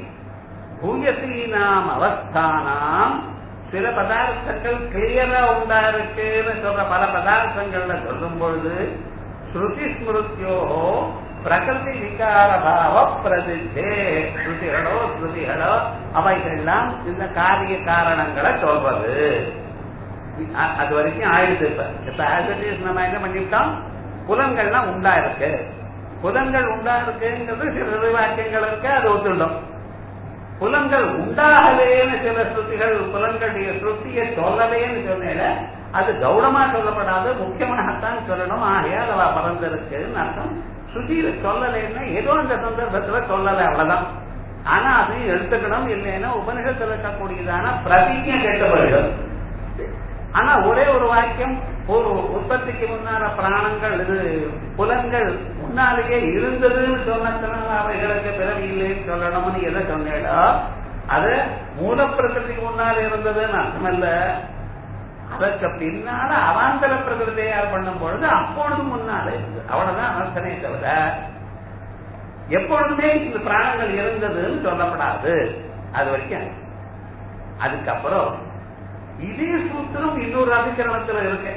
பூயசீனாம் அவஸ்தானாம் சில பதார்த்தங்கள் கிளியரா உண்டா இருக்குன்னு சொல்ற பல பதார்த்தங்கள்ல சொல்லும் பொழுது ஸ்ருதி ஸ்மிருத்தியோ பிரகிருதி விகார பாவ பிரதித்தே ஸ்ருதிகளோ ஸ்ருதிகளோ அவைகள்லாம் இந்த காரிய காரணங்களை சொல்றது அது வரைக்கும் ஆயிடுச்சு இப்ப இப்ப ஆஸ் நம்ம என்ன பண்ணிவிட்டோம் புலங்கள்லாம் உண்டா இருக்கு புலங்கள் உண்டா இருக்குங்கிறது சில வாக்கியங்கள் இருக்கு அது ஒத்துண்டோம் புலங்கள் உண்டாகலேன்னு சில ஸ்ருதிகள் புலங்களுடைய ஸ்ருதியை சொல்லலேன்னு சொன்னேன் அது கௌரவமா சொல்லப்படாது முக்கியமாகத்தான் சொல்லணும் ஆகையால் அவ பறந்திருக்குன்னு அர்த்தம் ஸ்ருதியில சொல்லலைன்னா ஏதோ அந்த சந்தர்ப்பத்துல சொல்லலை அவ்வளவுதான் ஆனா அதையும் எடுத்துக்கணும் இல்லைன்னா உபனிஷத்துல இருக்கக்கூடியதான பிரதிஜை கேட்டவர்கள் ஆனா ஒரே ஒரு வாக்கியம் ஒரு உற்பத்திக்கு முன்னால பிராணங்கள் இது புலன்கள் முன்னாலேயே இருந்ததுன்னு சொன்னதுனால அவைகளுக்கு பிறவி இல்லைன்னு சொல்லணும்னு எதை சொன்னேடோ அது மூலப்பிரகிருதிக்கு முன்னால் இருந்ததுன்னு அர்த்தம் இல்ல அதற்கு பின்னால அவாந்தர பிரகிருதி தயார் பண்ணும் பொழுது அப்பொழுது முன்னாலே இருந்தது அவ்வளவுதான் அர்த்தமே தவிர எப்பொழுதுமே இந்த பிராணங்கள் இருந்ததுன்னு சொல்லப்படாது அது வரைக்கும் அதுக்கப்புறம் இதே சூத்திரம் இன்னொரு அதிகரணத்துல இருக்கு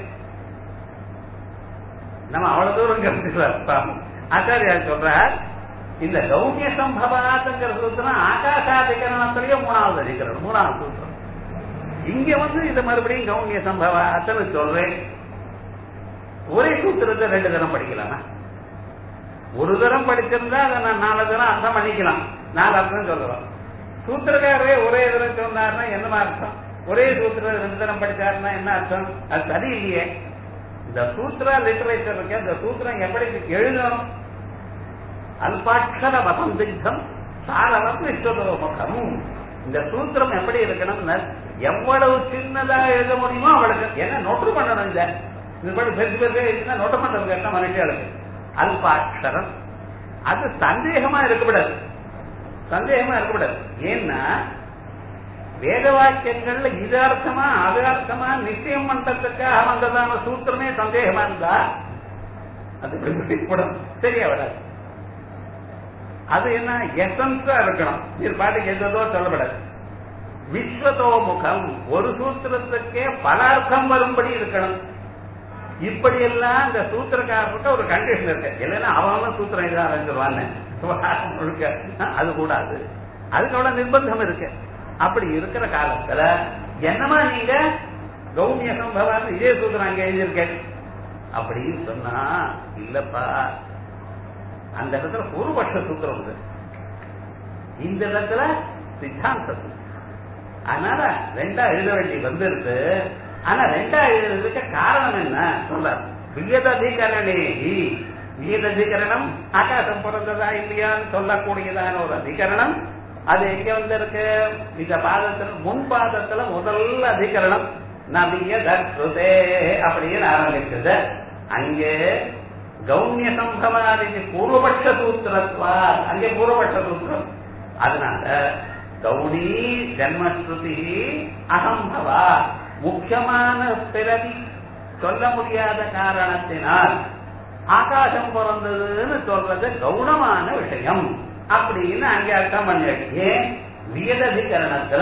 நம்ம அவ்வளவு தூரம் கருத்துக்கலாம் ஆச்சாரியா சொல்ற இந்த கௌமிய சம்பவாத்துங்கிற சூத்திரம் ஆகாசாதிகரணத்திலேயே மூணாவது அதிகரணம் மூணாவது சூத்திரம் இங்க வந்து இது மறுபடியும் கௌமிய சம்பவாத்தன்னு சொல்றேன் ஒரே சூத்திரத்தை ரெண்டு தரம் படிக்கலாமா ஒரு தரம் படிச்சிருந்தா அதை நான் நாலு தரம் அர்த்தம் பண்ணிக்கலாம் நாலு அர்த்தம் சொல்றோம் சூத்திரக்காரரே ஒரே தரம் சொன்னார்னா என்ன அர்த்தம் ஒரே சூத்திரம் ரெண்டு தரம் படிச்சாருன்னா என்ன அர்த்தம் அது சரியில்லையே இந்த சூத்திர லிட்டரேச்சர் இருக்கு அந்த சூத்திரம் எப்படி எழுதணும் அல்பாட்சர வசந்திகம் சாரவம் விஸ்வதோமுகம் இந்த சூத்திரம் எப்படி இருக்கணும்னு எவ்வளவு சின்னதா எழுத முடியுமோ அவளுக்கு என்ன நோட்டு பண்ணணும் இந்த இது மாதிரி பெருசு பெருசா எழுதினா நோட்டு பண்றது கேட்டா மனுஷியாளுக்கு அல்பாட்சரம் அது சந்தேகமா இருக்கக்கூடாது சந்தேகமா இருக்கக்கூடாது ஏன்னா வேத வாக்கியங்கள்ல இது அர்த்தமா அது அர்த்தமா நிச்சயம் பண்றதுக்காக வந்ததான சூத்திரமே சந்தேகமா இருந்தா அது படம் சரியா வராது அது என்ன எசன்ஸா இருக்கணும் இது பாட்டுக்கு எதோ சொல்லப்படாது விஸ்வதோ முகம் ஒரு சூத்திரத்துக்கே பல அர்த்தம் வரும்படி இருக்கணும் இப்படி எல்லாம் இந்த சூத்திரக்காரர்கிட்ட ஒரு கண்டிஷன் இருக்கு இல்லைன்னா அவனும் சூத்திரம் இதாக ஆரம்பிச்சிருவான்னு முழுக்க அது கூடாது அதுக்கு அவ்வளவு நிர்பந்தம் இருக்கு அப்படி இருக்கிற காலத்துல என்னமா நீங்க கௌமிய சம்பவம் இதே சூத்திரம் அங்க எழுதியிருக்கேன் அப்படின்னு சொன்னா இல்லப்பா அந்த இடத்துல பூர்வபட்ச சூத்திரம் உண்டு இந்த இடத்துல சித்தாந்த சூத்திரம் அதனால ரெண்டா எழுத வேண்டி வந்திருக்கு ஆனா ரெண்டா எழுதுறதுக்கு காரணம் என்ன சொல்ற வியததிகரணே வியததிகரணம் ஆகாசம் பிறந்ததா இல்லையான்னு சொல்லக்கூடியதான ஒரு அதிகரணம் அது எங்க வந்திருக்கு இந்த பாதத்துல முன் பாதத்துல முதல் அதிகரணம் நபிய தத்ருதே அப்படின்னு ஆரம்பிச்சது அங்கே கௌண்ய சம்பவாதிக்கு பூர்வபட்ச சூத்திரத்வா அங்கே பூர்வபட்ச சூத்திரம் அதனால கௌடி ஜன்மஸ்ருதி அகம்பவா முக்கியமான பிறவி சொல்ல முடியாத காரணத்தினால் ஆகாசம் பிறந்ததுன்னு சொல்றது கௌணமான விஷயம் அப்படின்னு அங்கே அர்த்தம் பண்ணிடு ஏன் வியததிகரணத்துல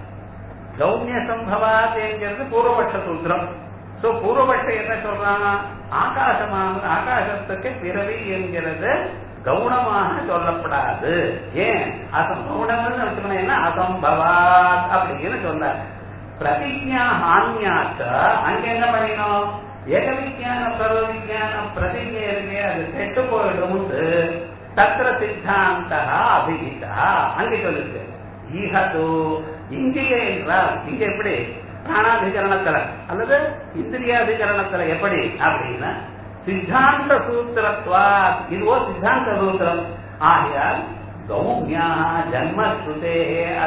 கௌண்ய சம்பவாத் என்கிறது பூர்வபட்ச சூத்திரம் சோ பூர்வபட்சம் என்ன சொல்றான் ஆகாசமான ஆகாசத்துக்கு பிறவி என்கிறது கவுனமாக சொல்லப்படாது ஏன் அசம் கவுனம்னு வச்சுக்கணும் அசம்பவாத் அப்படின்னு சொன்னார் பிரதிஜா ஹான்யாச்ச அங்க என்ன பண்ணினோம் ஏக விஜயானம் சர்வ விஜயானம் பிரதிஜை இருக்கு அது கெட்டு போயிடும் தத்திர சித்தாந்த அபிகிதா அங்கே சொல்லுது ஈகது இங்கேயே என்றால் இங்க எப்படி பிராணாதிகரணத்துல அல்லது இந்திரியாதிகரணத்துல எப்படி அப்படின்னா சித்தாந்த சூத்திரத்வா இதுவோ சித்தாந்த சூத்திரம் ஆகையால் கௌமியா ஜன்மஸ்ருதே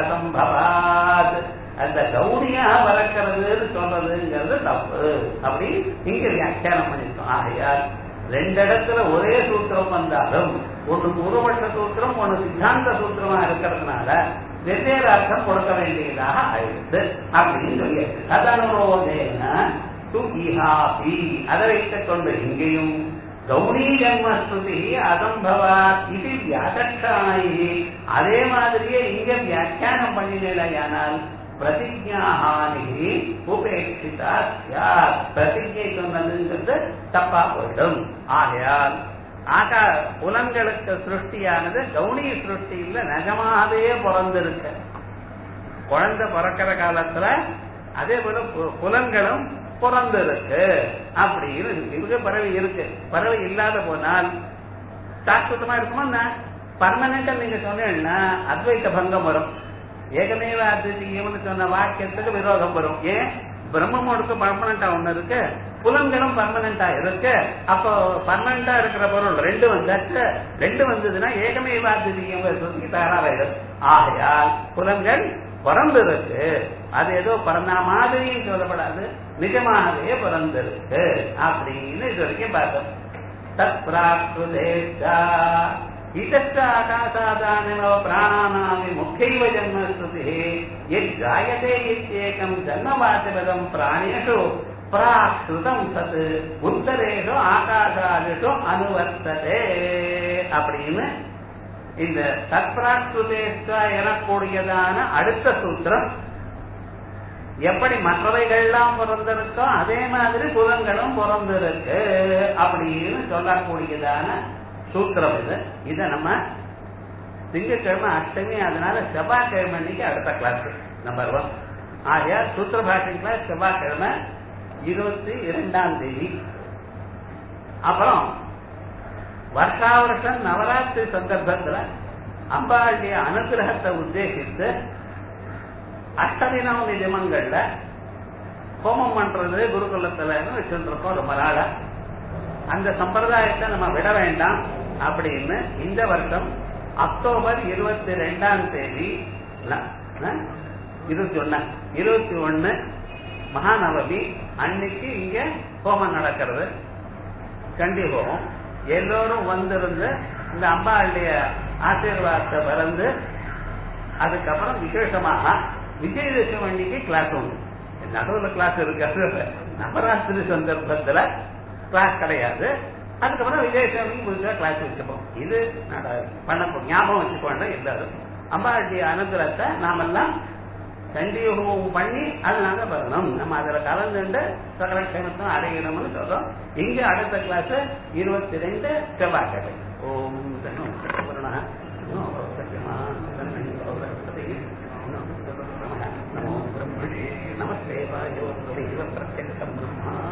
அசம்பவாத் அந்த கௌனியாக வளர்க்கறதுன்னு சொல்றதுங்கிறது தப்பு அப்படி இங்க வியாக்கியானம் பண்ணிருக்கோம் ஆகையால் ரெண்டு இடத்துல ஒரே சூத்திரம் வந்தாலும் ஒன்று பூர்வபட்ச சூத்திரம் ஒன்று சித்தாந்த சூத்திரமா இருக்கிறதுனால வெவ்வேறு அர்த்தம் கொடுக்க வேண்டியதாக ஆயிடுது அப்படின்னு சொல்லி கதனுரோதேன து இஹாபி அதை வைத்துக் கொண்டு இங்கேயும் கௌரி ஜன்மஸ்ருதி அசம்பவா இது வியாக்கணாயி அதே மாதிரியே இங்க வியாக்கியானம் பண்ணினால் பிரதிஜாஹானி உபேட்சிதா பிரதிஜை சொன்னதுங்கிறது தப்பா போயிடும் ஆகையால் ஆகா புலன்களுக்கு சிருஷ்டியானது கௌனி சிருஷ்டி இல்ல நிஜமாகவே பிறந்திருக்கு குழந்தை பிறக்கிற காலத்துல அதே போல புலன்களும் பிறந்திருக்கு அப்படின்னு இருக்கு பறவை இருக்கு பறவை இல்லாத போனால் சாஸ்வதமா இருக்குமா பர்மனண்டா நீங்க சொன்னீங்கன்னா அத்வைத்த பங்கம் வரும் ஏகமேவ அத்விதீயம்னு சொன்ன வாக்கியத்துக்கு விரோதம் வரும் ஏன் பிரம்மமோடுக்கு பர்மனண்டா ஒண்ணு இருக்கு புலன்களும் பர்மனண்டா இருக்கு அப்போ பர்மனண்டா இருக்கிற பொருள் ரெண்டு வந்தாச்சு ரெண்டு வந்ததுன்னா ஏகமேவ அத்விதீயம் சொல்லி தயாராயிடும் ஆகையால் புலன்கள் பிறந்திருக்கு அது ஏதோ பிறந்த மாதிரியும் சொல்லப்படாது நிஜமாகவே பிறந்திருக்கு அப்படின்னு இது வரைக்கும் பார்த்தோம் தத் பிராக்குதேஷா इतश्च आकाशादानिनो प्राणानामि मुख्यैव जन्मस्तुतिः यज्जायते इत्येकम् जन्मवाचपदम् प्राणेषु प्राक्कृतम् सत् உத்தரேஷு ஆகாசாதிஷு அனுவர்த்ததே அப்படின்னு இந்த தற்பிராக்குதேஷ்டா எனக்கூடியதான அடுத்த சூத்திரம் எப்படி மற்றவைகள்லாம் பிறந்திருக்கோ அதே மாதிரி புலன்களும் பிறந்திருக்கு அப்படின்னு சொல்லக்கூடியதான சூத்திரம் இது இத நம்ம திங்கட்கிழமை அஷ்டமி அதனால செவ்வாய்க்கிழமை அன்னைக்கு அடுத்த கிளாஸ் நம்பர் ஒன் ஆகையா சூத்திர பாஷை கிளாஸ் செவ்வாய்க்கிழமை இருபத்தி இரண்டாம் தேதி அப்புறம் வருஷா வருஷம் நவராத்திரி சந்தர்ப்பத்துல அம்பாளுடைய அனுகிரகத்தை உத்தேசித்து அஷ்டதினம் நிஜமங்கள்ல ஹோமம் பண்றது குருகுலத்துல வச்சுட்டு இருக்கோம் ரொம்ப நாளா அந்த சம்பிரதாயத்தை நம்ம விட வேண்டாம் அப்படின்னு இந்த வருஷம் அக்டோபர் இருபத்தி ரெண்டாம் தேதி இருபத்தி ஒன்னு இருபத்தி ஒன்னு மகாநவமி அன்னைக்கு இங்க ஹோமம் நடக்கிறது கண்டி ஹோமம் எல்லோரும் வந்திருந்து இந்த அம்பாளுடைய ஆசீர்வாதத்தை பிறந்து அதுக்கப்புறம் விசேஷமாக விஜயதசமி அன்னைக்கு கிளாஸ் உண்டு நடுவில் கிளாஸ் இருக்காது நவராத்திரி சந்தர்ப்பத்துல கிளாஸ் கிடையாது அதுக்கப்புறம் விஜயசாமி புதுசாக கிளாஸ் வச்சுப்போம் இது பண்ண ஞாபகம் வச்சுக்கோங்க எல்லாரும் அம்பாளுடைய அனுகிரகத்தை நாமெல்லாம் சண்டியோகம் பண்ணி அது நாங்க வரணும் நம்ம அதுல கலந்துட்டு சகல க்ஷேமத்தும் அடையணும்னு சொல்றோம் இங்க அடுத்த கிளாஸ் இருபத்தி ரெண்டு செவ்வாய்க்கிழமை ஓம் தனம் பூரண நமோ பிரம்மணே நமஸ்தே வாயோ பிரத்யக்ஷம் பிரம்மா